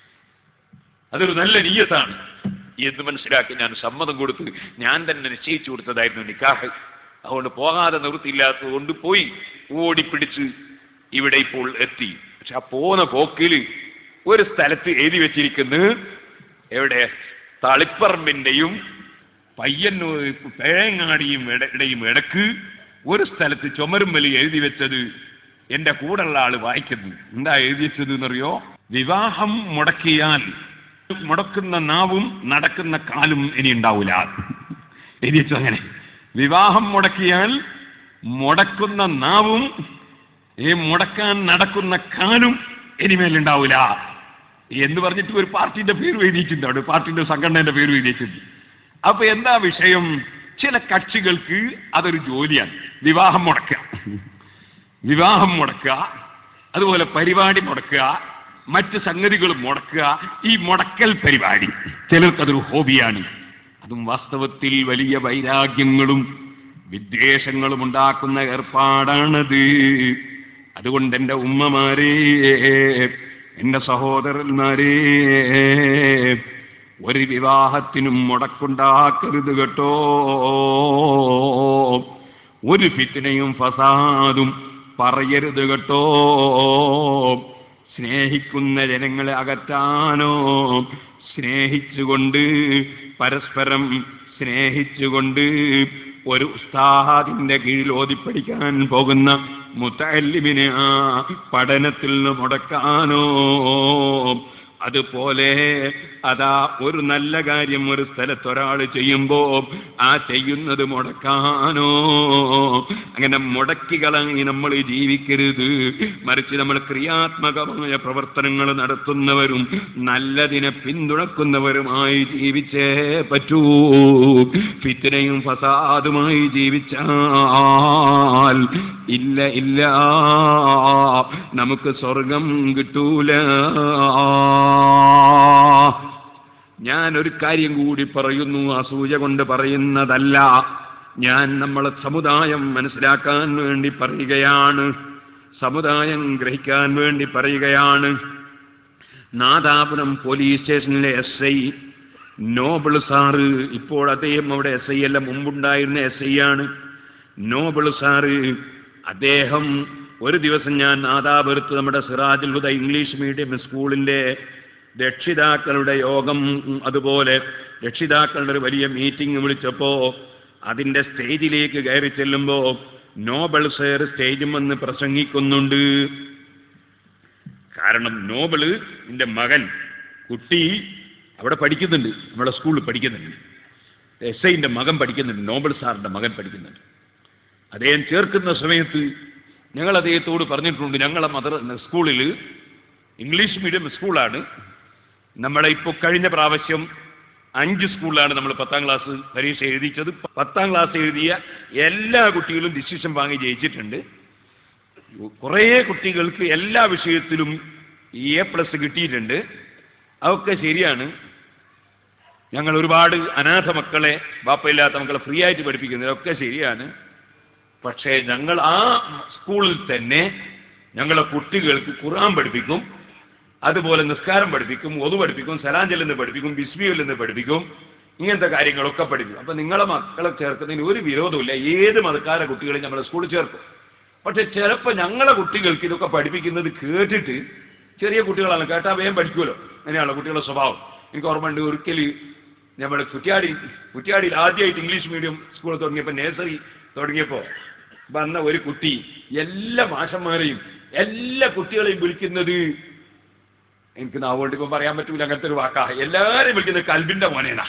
അതൊരു നല്ല നീയത്താണ് എന്ന് മനസ്സിലാക്കി ഞാൻ സമ്മതം കൊടുത്ത് ഞാൻ തന്നെ നിശ്ചയിച്ചു കൊടുത്തതായിരുന്നു നിക്കാഹ് അതുകൊണ്ട് പോകാതെ നിവൃത്തിയില്ലാത്തത് കൊണ്ട് പോയി ഓടിപ്പിടിച്ച് ഇവിടെ ഇപ്പോൾ എത്തി പക്ഷെ ആ പോന്ന പോക്കിൽ ഒരു സ്ഥലത്ത് എഴുതി വെച്ചിരിക്കുന്നത് എവിടെ തളിപ്പറമ്പിന്റെയും പയ്യന്നൂർ പേങ്ങാടിയും ഇടയും ഇടക്ക് ഒരു സ്ഥലത്ത് ചുമരും വലി എഴുതി വെച്ചത് എന്റെ കൂടെയുള്ള ആള് വായിക്കുന്നു എന്താ എഴുതി വെച്ചത് എന്നറിയോ വിവാഹം മുടക്കിയാൽ മുടക്കുന്ന നാവും നടക്കുന്ന കാലും ഇനി ഉണ്ടാവൂല എഴുതി വെച്ചു അങ്ങനെ വിവാഹം മുടക്കിയാൽ മുടക്കുന്ന നാവും ഈ മുടക്കാൻ നടക്കുന്ന കാലും ഇനിമേലുണ്ടാവൂല എന്ന് പറഞ്ഞിട്ട് ഒരു പാർട്ടിന്റെ പേര് എഴുതിയിട്ടുണ്ട് അവിടെ പാർട്ടിന്റെ സംഘടനയുടെ പേര് എഴുതിയിട്ടുണ്ട് അപ്പൊ എന്താ വിഷയം ചില കക്ഷികൾക്ക് അതൊരു ജോലിയാണ് വിവാഹം മുടക്കുക വിവാഹം മുടക്കുക അതുപോലെ പരിപാടി മുടക്കുക മറ്റ് സംഗതികൾ മുടക്കുക ഈ മുടക്കൽ പരിപാടി ചിലർക്ക് അതൊരു ഹോബിയാണ് അതും വാസ്തവത്തിൽ വലിയ വൈരാഗ്യങ്ങളും വിദ്വേഷങ്ങളും ഉണ്ടാക്കുന്ന ഏർപ്പാടാണത് അതുകൊണ്ട് എൻ്റെ ഉമ്മമാരേ എൻ്റെ സഹോദരന്മാരേ ഒരു വിവാഹത്തിനും മുടക്കുണ്ടാക്കരുത് കേട്ടോ ഒരു ഫിത്തിനയും ഫസാദും പറയരുത് കേട്ടോ സ്നേഹിക്കുന്ന ജനങ്ങളെ അകറ്റാനോ സ്നേഹിച്ചുകൊണ്ട് പരസ്പരം സ്നേഹിച്ചുകൊണ്ട് ഒരു ഉസ്താദിന്റെ കീഴിൽ ഓതിപ്പടിക്കാൻ പോകുന്ന മുത്തല്ലിമിനെ ആ പഠനത്തിൽ നിന്ന് മുടക്കാനോ അതുപോലെ അതാ ഒരു നല്ല കാര്യം ഒരു സ്ഥലത്ത് ഒരാൾ ചെയ്യുമ്പോ ആ ചെയ്യുന്നത് മുടക്കാനോ അങ്ങനെ മുടക്കികളായി നമ്മൾ ജീവിക്കരുത് മറിച്ച് നമ്മൾ ക്രിയാത്മകമായ പ്രവർത്തനങ്ങൾ നടത്തുന്നവരും നല്ലതിനെ പിന്തുണക്കുന്നവരുമായി ജീവിച്ചേ പറ്റൂ ഫിത്തിനയും ഫസാദുമായി ജീവിച്ചാൽ ഇല്ല ഇല്ല നമുക്ക് സ്വർഗം കിട്ടൂല ഞാൻ ഒരു കാര്യം കൂടി പറയുന്നു അസൂയ കൊണ്ട് പറയുന്നതല്ല ഞാൻ നമ്മളെ സമുദായം മനസ്സിലാക്കാൻ വേണ്ടി പറയുകയാണ് സമുദായം ഗ്രഹിക്കാൻ വേണ്ടി പറയുകയാണ് നാദാപുരം പോലീസ് സ്റ്റേഷനിലെ എസ് ഐ നോബിൾ സാറ് ഇപ്പോൾ അദ്ദേഹം അവിടെ എസ് ഐ അല്ല മുമ്പുണ്ടായിരുന്ന എസ് ഐ ആണ് നോബിൾ സാറ് അദ്ദേഹം ഒരു ദിവസം ഞാൻ നാദാപുരത്ത് നമ്മുടെ സിറാജുൽ ഹുദ ഇംഗ്ലീഷ് മീഡിയം സ്കൂളിൻ്റെ രക്ഷിതാക്കളുടെ യോഗം അതുപോലെ രക്ഷിതാക്കളുടെ ഒരു വലിയ മീറ്റിംഗ് വിളിച്ചപ്പോ അതിന്റെ സ്റ്റേജിലേക്ക് കയറി ചെല്ലുമ്പോ നോബൽ സേർ സ്റ്റേജും വന്ന് പ്രസംഗിക്കുന്നുണ്ട് കാരണം നോബിള് എൻ്റെ മകൻ കുട്ടി അവിടെ പഠിക്കുന്നുണ്ട് നമ്മുടെ സ്കൂളിൽ പഠിക്കുന്നുണ്ട് എസ് ഐൻ്റെ മകൻ പഠിക്കുന്നുണ്ട് നോബൽ സാറിൻ്റെ മകൻ പഠിക്കുന്നുണ്ട് അദ്ദേഹം ചേർക്കുന്ന സമയത്ത് ഞങ്ങൾ അദ്ദേഹത്തോട് പറഞ്ഞിട്ടുണ്ട് ഞങ്ങളെ മദർ സ്കൂളിൽ ഇംഗ്ലീഷ് മീഡിയം സ്കൂളാണ് നമ്മളെ ഇപ്പോൾ കഴിഞ്ഞ പ്രാവശ്യം അഞ്ച് സ്കൂളിലാണ് നമ്മൾ പത്താം ക്ലാസ് പരീക്ഷ എഴുതിച്ചത് പത്താം ക്ലാസ് എഴുതിയ എല്ലാ കുട്ടികളും ഡിസിഷൻ വാങ്ങി ജയിച്ചിട്ടുണ്ട് കുറേ കുട്ടികൾക്ക് എല്ലാ വിഷയത്തിലും എ പ്ലസ് കിട്ടിയിട്ടുണ്ട് അതൊക്കെ ശരിയാണ് ഞങ്ങൾ ഒരുപാട് അനാഥ മക്കളെ ബാപ്പയില്ലാത്ത മക്കളെ ഫ്രീ ആയിട്ട് പഠിപ്പിക്കുന്നത് ഒക്കെ ശരിയാണ് പക്ഷേ ഞങ്ങൾ ആ സ്കൂളിൽ തന്നെ ഞങ്ങളെ കുട്ടികൾക്ക് ഖുർആൻ പഠിപ്പിക്കും അതുപോലെ നിസ്കാരം പഠിപ്പിക്കും ഒതു പഠിപ്പിക്കും സലാഞ്ചൽ എന്ന് പഠിപ്പിക്കും ബിസ്മിയിൽ നിന്ന് പഠിപ്പിക്കും ഇങ്ങനത്തെ കാര്യങ്ങളൊക്കെ പഠിപ്പിക്കും അപ്പം നിങ്ങളെ മക്കളെ ചേർക്കുന്നതിന് ഒരു വിരോധമില്ല ഏത് മതക്കാരെ കുട്ടികളെയും നമ്മളെ സ്കൂളിൽ ചേർക്കും പക്ഷെ ചിലപ്പോൾ ഞങ്ങളെ കുട്ടികൾക്ക് ഇതൊക്കെ പഠിപ്പിക്കുന്നത് കേട്ടിട്ട് ചെറിയ കുട്ടികളാണ് കേട്ടാൽ വേഗം പഠിക്കുമല്ലോ അങ്ങനെയാണല്ലോ കുട്ടികളുടെ സ്വഭാവം എനിക്ക് ഓർമ്മയുണ്ട് ഒരിക്കൽ നമ്മുടെ കുറ്റ്യാടി കുറ്റ്യാടിയിൽ ആദ്യമായിട്ട് ഇംഗ്ലീഷ് മീഡിയം സ്കൂൾ തുടങ്ങിയപ്പോൾ നേഴ്സറി തുടങ്ങിയപ്പോൾ വന്ന ഒരു കുട്ടി എല്ലാ മാഷന്മാരെയും എല്ലാ കുട്ടികളെയും വിളിക്കുന്നത് എനിക്ക് നാവുകൊണ്ട് ഇപ്പം പറയാൻ പറ്റൂല അങ്ങനത്തെ ഒരു വാക്കാ എല്ലാവരെയും വിളിക്കുന്നത് കൽബിന്റെ മോനേനാ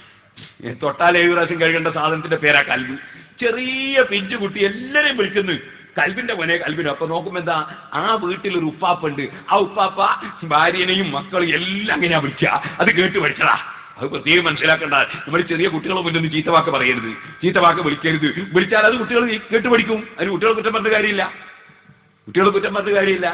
തൊട്ടാൽ ഏഴ് പ്രാവശ്യം കഴുകേണ്ട സാധനത്തിന്റെ പേരാ കൽബ് ചെറിയ പിഞ്ചു കുട്ടി എല്ലാരെയും വിളിക്കുന്നു കൽബിന്റെ മോനെ കൽബിനും അപ്പൊ നോക്കുമ്പോ എന്താ ആ വീട്ടിൽ ഒരു ഉപ്പാപ്പുണ്ട് ആ ഉപ്പാപ്പ ഭാര്യനെയും മക്കളും എല്ലാം അങ്ങനെയാ വിളിക്കുക അത് കേട്ട് പഠിച്ചതാ അത് പ്രത്യേകം മനസ്സിലാക്കേണ്ട നമ്മൾ ചെറിയ കുട്ടികളെ മുന്നിൽ നിന്ന് ചീത്തവാക്ക് പറയരുത് ചീത്തവാക്ക് വിളിക്കരുത് വിളിച്ചാൽ അത് കുട്ടികൾ കേട്ട് പഠിക്കും അതിന് കുട്ടികളെ കുറ്റം പറഞ്ഞ കാര്യമില്ല കുട്ടികളെ കുറ്റം പറഞ്ഞ കാര്യമില്ല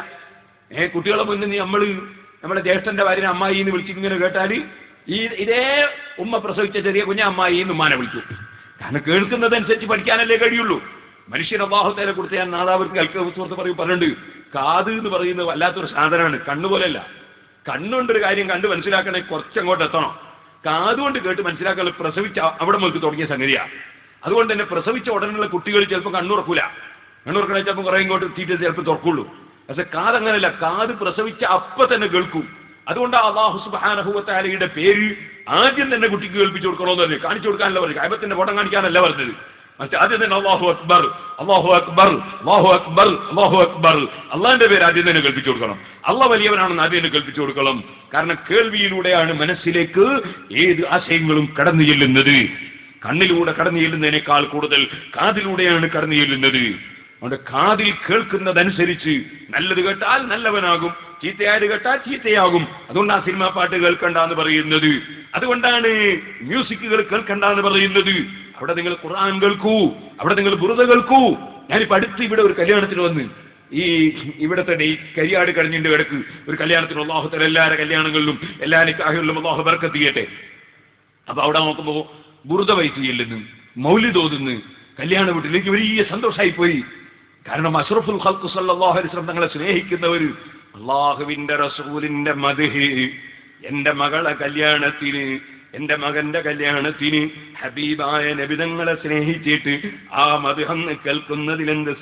ഏ കുട്ടികളെ മുന്നിൽ നിന്ന് നമ്മൾ നമ്മുടെ ജ്യേഷ്ഠന്റെ ഭാര്യനെ അമ്മായി എന്ന് വിളിച്ച് ഇങ്ങനെ കേട്ടാൽ ഈ ഇതേ ഉമ്മ പ്രസവിച്ച ചെറിയ കുഞ്ഞ അമ്മായി എന്ന് ഉമ്മാനെ വിളിക്കും കാരണം കേൾക്കുന്നതനുസരിച്ച് പഠിക്കാനല്ലേ കഴിയുള്ളൂ മനുഷ്യൻ അള്ളാഹുത്തേനെ കുറിച്ച് ഞാൻ നാദാവർക്ക് കേൾക്കുന്ന സുഹൃത്ത് പറയും പറഞ്ഞിട്ടുണ്ട് കാത് എന്ന് പറയുന്നത് വല്ലാത്തൊരു സാധനമാണ് കണ്ണുപോലെയല്ല കണ്ണുകൊണ്ടൊരു കാര്യം കണ്ട് മനസ്സിലാക്കണേ കുറച്ചങ്ങോട്ട് എത്തണം കാതുകൊണ്ട് കേട്ട് മനസ്സിലാക്കാൻ പ്രസവിച്ച അവിടെ മുതൽ തുടങ്ങിയ സംഗതിയാ അതുകൊണ്ട് തന്നെ പ്രസവിച്ച ഉടനെയുള്ള കുട്ടികൾ ചിലപ്പോൾ കണ്ണുറക്കൂല കണ്ണുറക്കണ ചിലപ്പോൾ കുറേ ഇങ്ങോട്ട് തീറ്റ ചിലപ്പോൾ തുറക്കുള്ളൂ പക്ഷെ കാത് അങ്ങനെയല്ല കാത് പ്രസവിച്ച അപ്പൊ തന്നെ കേൾക്കും അതുകൊണ്ട് അള്ളാഹു സുബാനഹുവത്താലയുടെ പേര് ആദ്യം തന്നെ കുട്ടിക്ക് കേൾപ്പിച്ചു കൊടുക്കണമെന്ന് പറഞ്ഞു കാണിച്ചു കൊടുക്കാനല്ല പറഞ്ഞു കായബത്തിന്റെ ഫോട്ടം കാണിക്കാനല്ല പറഞ്ഞത് മറ്റേ ആദ്യം തന്നെ അള്ളാഹു അക്ബർ അള്ളാഹു അക്ബർ അള്ളാഹു അക്ബർ അള്ളാഹു അക്ബർ അള്ളാഹിന്റെ പേര് ആദ്യം തന്നെ കേൾപ്പിച്ചു കൊടുക്കണം അള്ളാഹ് വലിയവനാണെന്ന് ആദ്യം തന്നെ കേൾപ്പിച്ചു കൊടുക്കണം കാരണം കേൾവിയിലൂടെയാണ് മനസ്സിലേക്ക് ഏത് ആശയങ്ങളും കടന്നു ചെല്ലുന്നത് കണ്ണിലൂടെ കടന്നു ചെല്ലുന്നതിനേക്കാൾ കൂടുതൽ കാതിലൂടെയാണ് കടന്നു ചെല്ലുന്നത് അതുകൊണ്ട് കാതിൽ കേൾക്കുന്നതനുസരിച്ച് നല്ലത് കേട്ടാൽ നല്ലവനാകും ചീത്തയായത് കേട്ടാൽ ചീത്തയാകും അതുകൊണ്ട് ആ സിനിമാ പാട്ട് കേൾക്കണ്ട എന്ന് പറയുന്നത് അതുകൊണ്ടാണ് മ്യൂസിക്കുകൾ കേൾക്കണ്ട എന്ന് പറയുന്നത് അവിടെ നിങ്ങൾ ഖുർആൻ കേൾക്കൂ അവിടെ നിങ്ങൾ ബുറുത കേൾക്കൂ ഞാനിപ്പോ അടുത്ത് ഇവിടെ ഒരു കല്യാണത്തിന് വന്ന് ഈ ഇവിടത്തെ ഈ കരിയാട് കഴിഞ്ഞിട്ട് കിടക്ക് ഒരു കല്യാണത്തിന് അള്ളാഹുത്തല എല്ലാവരുടെ കല്യാണങ്ങളിലും എല്ലാ നിക്കാഹുകളിലും അള്ളാഹു ബർക്കത്ത് ചെയ്യട്ടെ അപ്പൊ അവിടെ നോക്കുമ്പോ ബുറുത വയസ്സ് ചെല്ലുന്നു മൗലി തോന്നുന്നു കല്യാണ വീട്ടിലേക്ക് വലിയ സന്തോഷമായി പോയി കാരണം അഷ്റഫുൽ ഖൽഖു സല്ലല്ലാഹു അലൈഹി വസല്ലം തങ്ങളെ സ്നേഹിക്കുന്നവർ അള്ളാഹുവിന്റെ റസൂലിന്റെ മദ്ഹ് എന്റെ മകളെ കല്യാണത്തിന് എന്റെ മകന്റെ കല്യാണത്തിന് ഹബീബായ നബിതങ്ങളെ സ്നേഹിച്ചിട്ട് ആ മധുഹന്ന് കേൾക്കുന്നതിലെന്ത്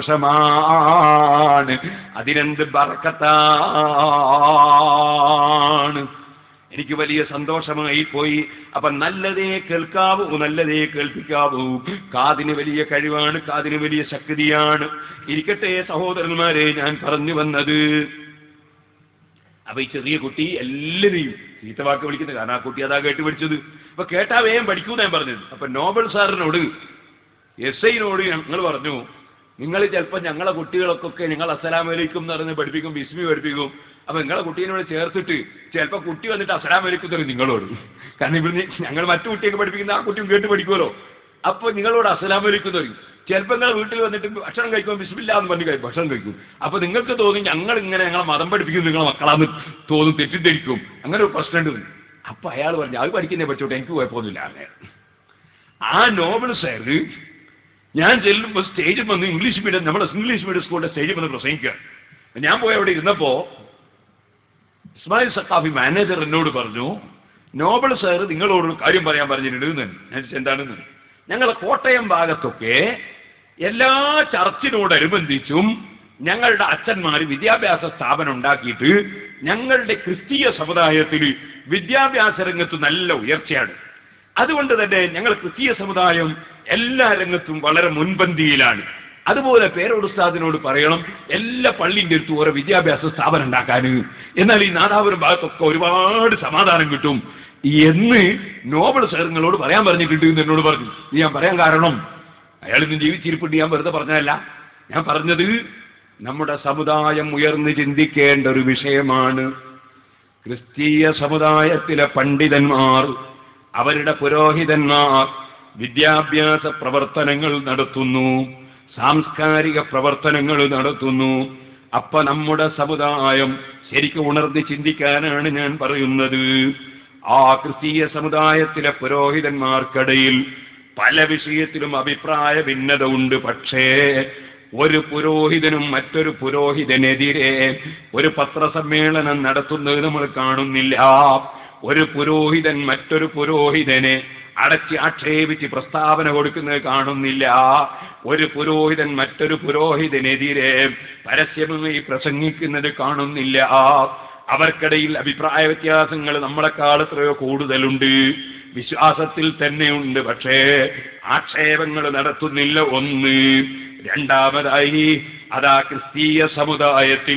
സന്തോഷമാണ് അതിനെന്ത് ബറക്കത്താണ് എനിക്ക് വലിയ സന്തോഷമായി പോയി അപ്പൊ നല്ലതേ കേൾക്കാവൂ നല്ലതേ കേൾപ്പിക്കാവൂ കാതിന് വലിയ കഴിവാണ് കാതിന് വലിയ ശക്തിയാണ് ഇരിക്കട്ടെ സഹോദരന്മാരെ ഞാൻ പറഞ്ഞു വന്നത് അപ്പൊ ഈ ചെറിയ കുട്ടി എല്ലാവരെയും ചീത്തവാക്ക് വിളിക്കുന്നത് കാരണം ആ കുട്ടി അതാ കേട്ട് പഠിച്ചത് അപ്പൊ കേട്ടാ വേഗം പഠിക്കൂ ഞാൻ പറഞ്ഞത് അപ്പൊ നോബൽ സാറിനോട് എസ് ഐനോട് ഞങ്ങൾ പറഞ്ഞു നിങ്ങൾ ചിലപ്പോൾ ഞങ്ങളെ കുട്ടികൾക്കൊക്കെ ഞങ്ങൾ അസ്സലാമലൈക്കും എന്ന് പറഞ്ഞ് പഠിപ്പിക്കും ബിസ്മി പഠിപ്പിക്കും അപ്പൊ നിങ്ങളെ കുട്ടീനോട് ചേർത്തിട്ട് ചിലപ്പോൾ കുട്ടി വന്നിട്ട് അസ്സലാമലൈക്കും തരും നിങ്ങളോട് കാരണം ഇവിടുന്ന് ഞങ്ങൾ മറ്റു കുട്ടിയൊക്കെ പഠിപ്പിക്കുന്ന ആ കുട്ടിയും കേട്ട് പഠിക്കുമല്ലോ അപ്പൊ നിങ്ങളോട് അസ്സലാമലൈക്കും തരും ചിലപ്പോൾ നിങ്ങൾ വീട്ടിൽ വന്നിട്ട് ഭക്ഷണം കഴിക്കുമ്പോൾ ബിസ്മില്ല എന്ന് പറഞ്ഞ് കഴിക്കും ഭക്ഷണം കഴിക്കും അപ്പൊ നിങ്ങൾക്ക് തോന്നും ഞങ്ങൾ ഇങ്ങനെ ഞങ്ങളെ മതം പഠിപ്പിക്കും നിങ്ങളെ മക്കളാന്ന് തോന്നും തെറ്റിദ്ധരിക്കും അങ്ങനെ ഒരു പ്രശ്നമുണ്ട് അപ്പൊ അയാൾ പറഞ്ഞു അത് പഠിക്കുന്നേ പറ്റോട്ടെ എനിക്ക് കുഴപ്പമൊന്നുമില്ല അങ്ങനെ ആ നോബൽ സാറ് ഞാൻ ചെല്ലുമ്പോൾ സ്റ്റേജിൽ വന്ന് ഇംഗ്ലീഷ് മീഡിയം നമ്മുടെ ഇംഗ്ലീഷ് മീഡിയം സ്കൂളിന്റെ സ്റ്റേജിൽ വന്ന് പ്രസംഗിക്കുക ഞാൻ പോയി അവിടെ ഇരുന്നപ്പോ ഇസ്മായിൽ സക്കാഫി മാനേജർ എന്നോട് പറഞ്ഞു നോബൽ സാറ് നിങ്ങളോട് ഒരു കാര്യം പറയാൻ പറഞ്ഞിട്ടുണ്ട് എന്ന് ഞാൻ ചോദിച്ചു, എന്താണെന്ന് ഞങ്ങളെ കോട്ടയം ഭാഗത്തൊക്കെ എല്ലാ ചർച്ചിനോടനുബന്ധിച്ചും ഞങ്ങളുടെ അച്ഛന്മാർ വിദ്യാഭ്യാസ സ്ഥാപനം ഉണ്ടാക്കിയിട്ട് ഞങ്ങളുടെ ക്രിസ്തീയ സമുദായത്തിൽ വിദ്യാഭ്യാസ രംഗത്ത് നല്ല ഉയർച്ചയാണ് അതുകൊണ്ട് തന്നെ ഞങ്ങൾ ക്രിസ്തീയ സമുദായം എല്ലാ രംഗത്തും വളരെ മുൻപന്തിയിലാണ് അതുപോലെ പേരോട് ഉസ്താദിനോട് പറയണം എല്ലാ പള്ളിന്റെ അടുത്തും ഓരോ വിദ്യാഭ്യാസ സ്ഥാപനം ഉണ്ടാക്കാൻ എന്നാൽ ഈ നാദാപുരം ഭാഗത്തൊക്കെ ഒരുപാട് സമാധാനം കിട്ടും എന്ന് നോബൽ സാറുകളോട് പറയാൻ പറഞ്ഞിട്ടുണ്ട് എന്ന് എന്നോട് പറഞ്ഞു ഇത് ഞാൻ പറയാൻ കാരണം അയാൾ ഇന്ന് ജീവിച്ചിരിപ്പുണ്ട് ഞാൻ വെറുതെ പറഞ്ഞതല്ല ഞാൻ പറഞ്ഞത് നമ്മുടെ സമുദായം ഉയർന്ന് ചിന്തിക്കേണ്ട ഒരു വിഷയമാണ് ക്രിസ്തീയ സമുദായത്തിലെ പണ്ഡിതന്മാർ അവരുടെ പുരോഹിതന്മാർ വിദ്യാഭ്യാസ പ്രവർത്തനങ്ങൾ നടത്തുന്നു സാംസ്കാരിക പ്രവർത്തനങ്ങൾ നടത്തുന്നു അപ്പൊ നമ്മുടെ സമുദായം ശരിക്കും ഉണർന്ന് ചിന്തിക്കാനാണ് ഞാൻ പറയുന്നത് ആ ക്രിസ്തീയ സമുദായത്തിലെ പുരോഹിതന്മാർക്കിടയിൽ പല വിഷയത്തിലും അഭിപ്രായ ഭിന്നത ഉണ്ട് പക്ഷേ ഒരു പുരോഹിതനും മറ്റൊരു പുരോഹിതനെതിരെ ഒരു പത്രസമ്മേളനം നടത്തുന്നത് നമ്മൾ കാണുന്നില്ല ഒരു പുരോഹിതൻ മറ്റൊരു പുരോഹിതനെ അടച്ച് ആക്ഷേപിച്ച് പ്രസ്താവന കൊടുക്കുന്നത് കാണുന്നില്ല ഒരു പുരോഹിതൻ മറ്റൊരു പുരോഹിതനെതിരെ പരസ്യമായി പ്രസംഗിക്കുന്നത് കാണുന്നില്ല അവർക്കിടയിൽ അഭിപ്രായ വ്യത്യാസങ്ങൾ നമ്മളെക്കാൾ എത്രയോ കൂടുതലുണ്ട് വിശ്വാസത്തിൽ തന്നെയുണ്ട് പക്ഷേ ആക്ഷേപങ്ങൾ നടത്തുന്നില്ല ഒന്ന് രണ്ടാമതായി അതാ ക്രിസ്തീയ സമുദായത്തിൽ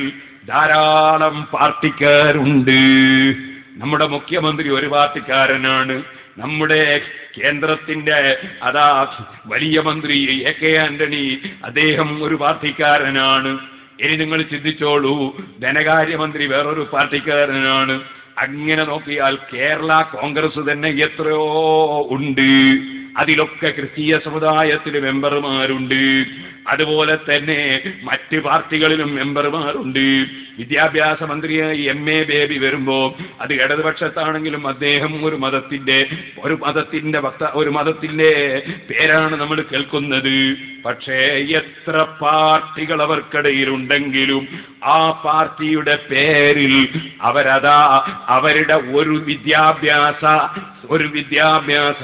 ധാരാളം പാർട്ടിക്കാരുണ്ട് നമ്മുടെ മുഖ്യമന്ത്രി ഒരു പാർട്ടിക്കാരനാണ് നമ്മുടെ കേന്ദ്രത്തിന്റെ അതാ വലിയ മന്ത്രി എ കെ ആന്റണി അദ്ദേഹം ഒരു പാർട്ടിക്കാരനാണ് ഇനി നിങ്ങൾ ചിന്തിച്ചോളൂ ധനകാര്യമന്ത്രി വേറൊരു പാർട്ടിക്കാരനാണ് അങ്ങനെ നോക്കിയാൽ കേരള കോൺഗ്രസ് തന്നെ എത്രയോ ഉണ്ട് അതിലൊക്കെ ക്രിസ്തീയ സമുദായത്തിൽ മെമ്പർമാരുണ്ട് അതുപോലെ തന്നെ മറ്റ് പാർട്ടികളിലും മെമ്പർമാരുണ്ട് വിദ്യാഭ്യാസ മന്ത്രിയായി എം എ ബേബി വരുമ്പോ അത് ഇടതുപക്ഷത്താണെങ്കിലും അദ്ദേഹം ഒരു മതത്തിന്റെ ഒരു മതത്തിന്റെ വക്ത ഒരു മതത്തിന്റെ പേരാണ് നമ്മൾ കേൾക്കുന്നത് പക്ഷേ എത്ര പാർട്ടികൾ അവർക്കിടയിലുണ്ടെങ്കിലും ആ പാർട്ടിയുടെ പേരിൽ അവരതാ അവരുടെ ഒരു വിദ്യാഭ്യാസ ഒരു വിദ്യാഭ്യാസ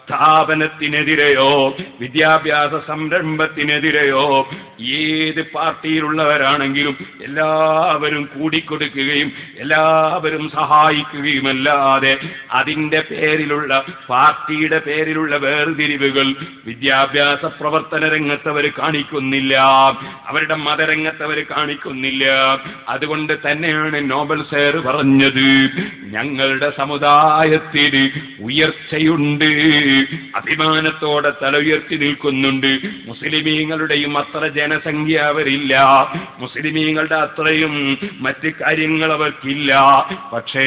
സ്ഥാപനത്തിനെതിരെയോ വിദ്യാഭ്യാസ സംരംഭത്തിനെതിരെയോ ഏത് പാർട്ടിയിലുള്ളവരാണെങ്കിലും എല്ലാവരും കൂടിക്കൊടുക്കുകയും എല്ലാവരും സഹായിക്കുകയുമല്ലാതെ അതിന്റെ പേരിലുള്ള പാർട്ടിയുടെ പേരിലുള്ള വേർതിരിവുകൾ വിദ്യാഭ്യാസ പ്രവർത്തന രംഗത്ത് അവർ കാണിക്കുന്നില്ല അവരുടെ മതരംഗത്ത് അവർ കാണിക്കുന്നില്ല അതുകൊണ്ട് തന്നെയാണ് നോബൽ സേർ പറഞ്ഞത് ഞങ്ങളുടെ സമുദായത്തിൽ ഉയർച്ചയുണ്ട് അഭിമാനത്തോടെ തല ഉയർത്തി നിൽക്കുന്നുണ്ട് മുസ്ലിമീങ്ങളുടെയും അത്ര ജനസംഖ്യ അവരില്ല മുസ്ലിമീങ്ങളുടെ അത്രയും മറ്റ് കാര്യങ്ങൾ അവർക്കില്ല പക്ഷേ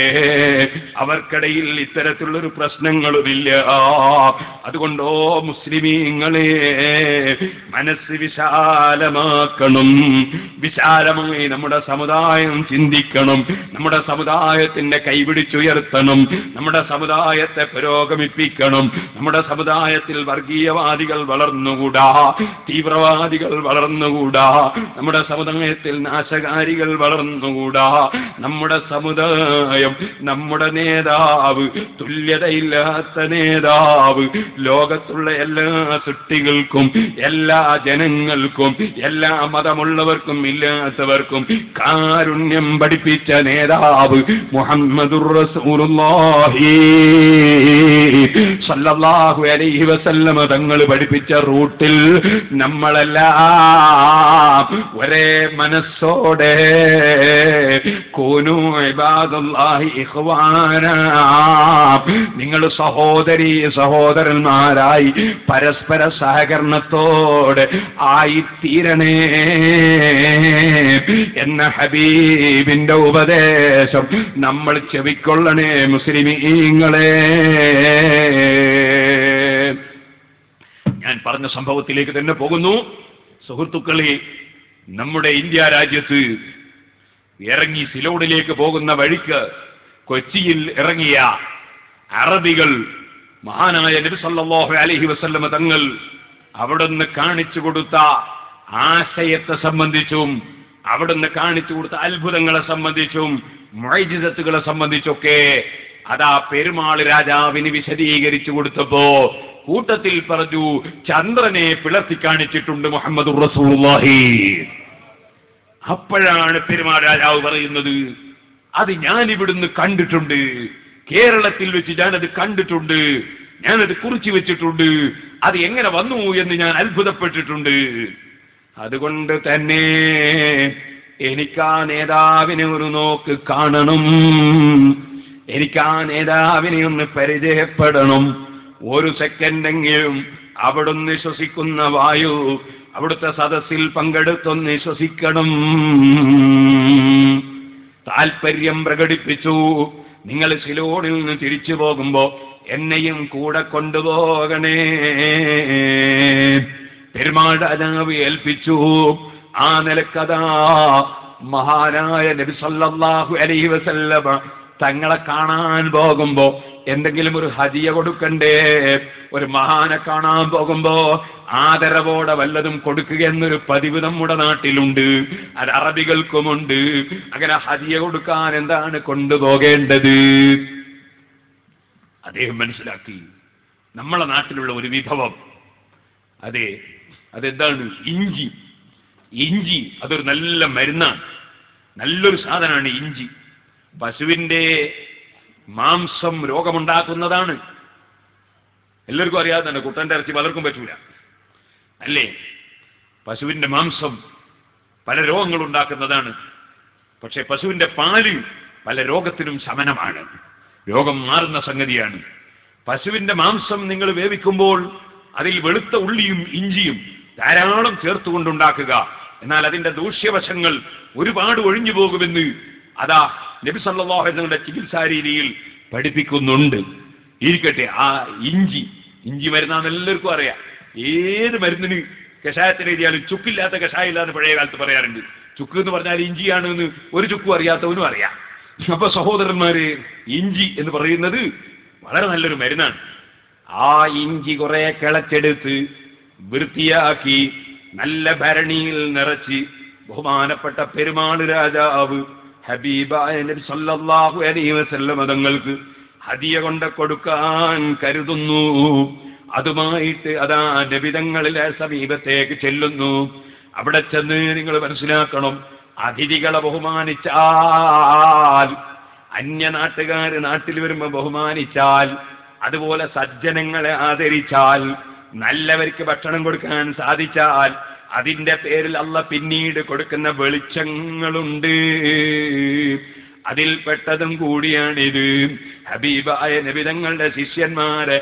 അവർക്കിടയിൽ ഇത്തരത്തിലുള്ളൊരു പ്രശ്നങ്ങളുമില്ല അതുകൊണ്ടോ മുസ്ലിമീങ്ങളെ മനസ്സ് വിശാലമാക്കണം വിശാലമായി നമ്മുടെ സമുദായം ചിന്തിക്കണം നമ്മുടെ സമുദായത്തിന്റെ കൈപിടിച്ചുയർത്തണം നമ്മുടെ സമുദായത്തെ പുരോഗമിപ്പിക്കണം നമ്മുടെ സമുദായത്തിൽ വർഗീയവാദികൾ വളർന്നുകൂടാ തീവ്രവാദികൾ വളർന്നുകൂടാ നമ്മുടെ സമുദായത്തിൽ നാശകാരികൾ വളർന്നുകൂടാ നമ്മുടെ സമുദായം നമ്മുടെ നേതാവ് തുല്യതയില്ലാത്ത നേതാവ് ലോകത്തുള്ള എല്ലാ സൃഷ്ടികൾക്കും എല്ലാ ജനങ്ങൾക്കും എല്ലാ മതമുള്ളവർക്കും ഇല്ലാത്തവർക്കും കാരുണ്യം പഠിപ്പിച്ച നേതാവ് മുഹമ്മദുർ റസൂലുള്ളാഹി സല്ലല്ലാഹു അലൈഹി വസല്ലമ തങ്ങൾ പഠിപ്പിച്ച റൂട്ടിൽ നമ്മളെല്ലാം ഒരേ മനസ്സോടെ കൂനു ഇബാദുല്ലാഹി ഇഖ്വാന നിങ്ങൾ സഹോദരി സഹോദരന്മാരായി പരസ്പര സഹകരണത്തോടെ ആയിത്തീരണേ എന്ന ഹബീബിന്റെ ഉപദേശം നമ്മൾ ചെവിക്കൊള്ളണേ മുസ്ലിമീങ്ങളെ ഞാൻ പറഞ്ഞ സംഭവത്തിലേക്ക് തന്നെ പോകുന്നു സുഹൃത്തുക്കളെ നമ്മുടെ ഇന്ത്യ രാജ്യത്ത് ഇറങ്ങി സിലോണിലേക്ക് പോകുന്ന വഴിക്ക് കൊച്ചിയിൽ ഇറങ്ങിയ അറബികൾ മഹാനായ നബി സല്ലല്ലാഹു അലൈഹി വസല്ലമ തങ്ങൾ അവിടുന്ന് കാണിച്ചു കൊടുത്ത ആശയത്തെ സംബന്ധിച്ചും അവിടുന്ന് കാണിച്ചു കൊടുത്ത അത്ഭുതങ്ങളെ സംബന്ധിച്ചും മൈജിതത്തുകളെ സംബന്ധിച്ചൊക്കെ അതാ പെരുമാൾ രാജാവിന് വിശദീകരിച്ചു കൊടുത്തപ്പോ കൂട്ടത്തിൽ പറഞ്ഞു ചന്ദ്രനെ പിളർത്തി കാണിച്ചിട്ടുണ്ട് മുഹമ്മദ് റസൂലുള്ളാഹി അപ്പോഴാണ് പെരുമാൾ രാജാവ് പറയുന്നത് അത് ഞാൻ ഇവിടുന്ന് കണ്ടിട്ടുണ്ട് കേരളത്തിൽ വെച്ച് ഞാനത് കണ്ടിട്ടുണ്ട് ഞാനത് കുറിച്ചു വെച്ചിട്ടുണ്ട് അത് എങ്ങനെ വന്നു എന്ന് ഞാൻ അത്ഭുതപ്പെട്ടിട്ടുണ്ട് അതുകൊണ്ട് തന്നെ എനിക്ക് ആ നേതാവിനെ ഒരു നോക്ക് കാണണം എനിക്ക് ആ നേതാവിനെ ഒന്ന് പരിചയപ്പെടണം ഒരു സെക്കൻഡെങ്കിലും അവിടുന്ന് ശ്വസിക്കുന്ന വായു അവിടുത്തെ സദസ്സിൽ പങ്കെടുത്തൊന്ന് ശ്വസിക്കണം താൽപര്യം പ്രകടിപ്പിച്ചു നിങ്ങൾ സിലോണിൽ നിന്ന് തിരിച്ചു പോകുമ്പോ എന്നെയും കൂടെ കൊണ്ടുപോകണേ പെരുമാൾ രാജാവ് ഏൽപ്പിച്ചു ആ നിലക്കഥാ മഹാനായ നബി സല്ലല്ലാഹു അലൈഹി വസല്ലമ തങ്ങളെ കാണാൻ പോകുമ്പോ എന്തെങ്കിലും ഒരു ഹദിയ കൊടുക്കണ്ടേ ഒരു മഹാനെ കാണാൻ പോകുമ്പോ ആദരവോടെ വല്ലതും കൊടുക്കുക എന്നൊരു പതിവ് നമ്മുടെ നാട്ടിലുണ്ട് അത് അറബികൾക്കുമുണ്ട് അങ്ങനെ ഹദിയ കൊടുക്കാൻ എന്താണ് കൊണ്ടുപോകേണ്ടത് അദ്ദേഹം മനസ്സിലാക്കി നമ്മളെ നാട്ടിലുള്ള ഒരു വിഭവം അതെ അതെന്താണ് ഇഞ്ചി ഇഞ്ചി അതൊരു നല്ല മരുന്നാണ് നല്ലൊരു സാധനമാണ് ഇഞ്ചി പശുവിന്റെ മാംസം രോഗമുണ്ടാക്കുന്നതാണ് എല്ലാവർക്കും അറിയാവുന്നതാണ് കുട്ടന്റെ ഇറച്ചി പലർക്കും പറ്റൂല അല്ലേ പശുവിന്റെ മാംസം പല രോഗങ്ങൾ ഉണ്ടാക്കുന്നതാണ് പക്ഷെ പശുവിന്റെ പാല് പല രോഗത്തിനും ശമനമാണ് രോഗം മാറുന്ന സംഗതിയാണ് പശുവിന്റെ മാംസം നിങ്ങൾ വേവിക്കുമ്പോൾ അതിൽ വെളുത്ത ഉള്ളിയും ഇഞ്ചിയും ധാരാളം ചേർത്തുകൊണ്ടുണ്ടാക്കുക എന്നാൽ അതിന്റെ ദൂഷ്യവശങ്ങൾ ഒരുപാട് ഒഴിഞ്ഞു പോകുമെന്ന് അതാ നബി സല്ലല്ലാഹു അലൈഹി വസല്ലമയുടെ ചികിത്സാ രീതിയിൽ പഠിപ്പിക്കുന്നുണ്ട് ഇരിക്കട്ടെ ആ ഇഞ്ചി ഇഞ്ചി മരുന്നാന്ന് എല്ലാവർക്കും അറിയാം ഏത് മരുന്നിന് കഷായത്തിന് എഴുതിയാലും ചുക്കില്ലാത്ത കഷായം ഇല്ലാന്ന് പഴയ കാലത്ത് പറയാറുണ്ട് ചുക്ക് എന്ന് പറഞ്ഞാൽ ഇഞ്ചിയാണ് എന്ന് ഒരു ചുക്കും അറിയാത്തവനും അറിയാം അപ്പൊ സഹോദരന്മാര് ഇഞ്ചി എന്ന് പറയുന്നത് വളരെ നല്ലൊരു മരുന്നാണ് ആ ഇഞ്ചി കുറെ കിളച്ചെടുത്ത് വൃത്തിയാക്കി നല്ല ഭരണിയിൽ നിറച്ച് ബഹുമാനപ്പെട്ട പെരുമാൾ രാജാവ് ഹബീബായ നബി സല്ലല്ലാഹു അലൈഹി വസല്ലം തങ്ങൾക്ക് ഹദിയ കൊണ്ട് കൊടുക്കാൻ കരുതുന്നു അതുമായിട്ട് അതാ നബിതങ്ങളിലെ സമീപത്തേക്ക് ചെല്ലുന്നു അവിടെ ചെന്ന് നിങ്ങൾ മനസ്സിലാക്കണം അതിഥികളെ ബഹുമാനിച്ചാൽ അന്യ നാട്ടുകാർ നാട്ടിൽ വരുമ്പോ ബഹുമാനിച്ചാൽ അതുപോലെ സജ്ജനങ്ങളെ ആദരിച്ചാൽ നല്ലവർക്ക് ഭക്ഷണം കൊടുക്കാൻ സാധിച്ചാൽ അതിന്റെ പേരിൽ അല്ല പിന്നീട് കൊടുക്കുന്ന വെളിച്ചങ്ങളുണ്ട് അതിൽപ്പെട്ടതും കൂടിയാണിത് ഹബീബായ നബിതങ്ങളുടെ ശിഷ്യന്മാരെ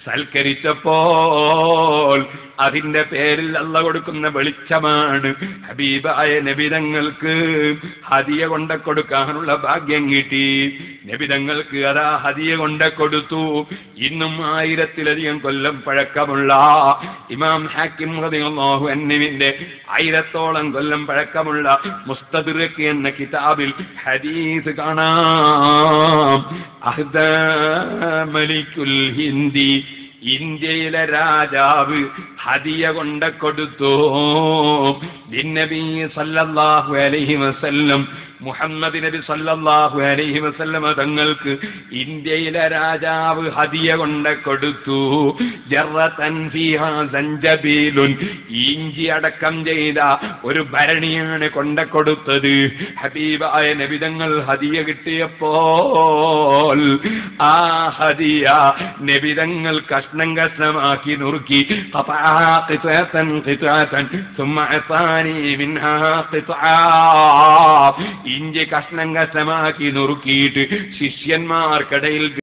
സൽക്കരിച്ചപ്പോൾ അതിന്റെ പേരിൽ അല്ല കൊടുക്കുന്ന വെളിച്ചമാണ് ഹബീബായ നബിതങ്ങൾക്ക് ഹദിയ കൊണ്ട കൊടുക്കാനുള്ള ഭാഗ്യം കിട്ടി നബിതങ്ങൾക്ക് അതാ ഹദിയ കൊണ്ട കൊടുത്തു ഇന്നും ആയിരത്തിലധികം കൊല്ലം പഴക്കമുള്ള ഇമാം ഹാക്കിം റളിയല്ലാഹു അൻഹുവിന്റെ ആയിരത്തോളം കൊല്ലം പഴക്കമുള്ള മുസ്തദ്രക്ക് എന്ന കിതാബിൽ ഹദീസ് കാണാം അഹ്ദ മലിക്കുൽ ഹിന്ദി ഇന്ത്യയിലെ രാജാവ് ഹദിയ കൊണ്ട കൊടുത്തു നബി സല്ലല്ലാഹു അലൈഹി വസല്ലം മുഹമ്മദ് നബി സല്ലല്ലാഹു അലൈഹി വസല്ലമ തങ്ങൾക്ക് ഇന്ത്യയിലെ രാജാവ് ഹദിയ കൊണ്ട് കൊടുത്തു ജറതൻ ഫീഹാ സഞ്ചബീലുൻ ഇഞ്ചി അടക്കം ചെയ്ത ഒരു ഭരണിയാണ് കൊണ്ട കൊടുത്തത് ഹബീബായ നബിതങ്ങൾ ഹദിയ കിട്ടിയപ്പോൾ ആ ഹദിയ നബിതങ്ങൾ കഷ്ണം കഷ്ണമാക്കി നുറുക്കി قطعها قطعة قطعة ثم أعطاني منها قطعة ഇഞ്ചി കഷ്ണം കഷ്ണമാക്കി നുറുക്കിയിട്ട് ശിഷ്യന്മാർക്കിടയിൽ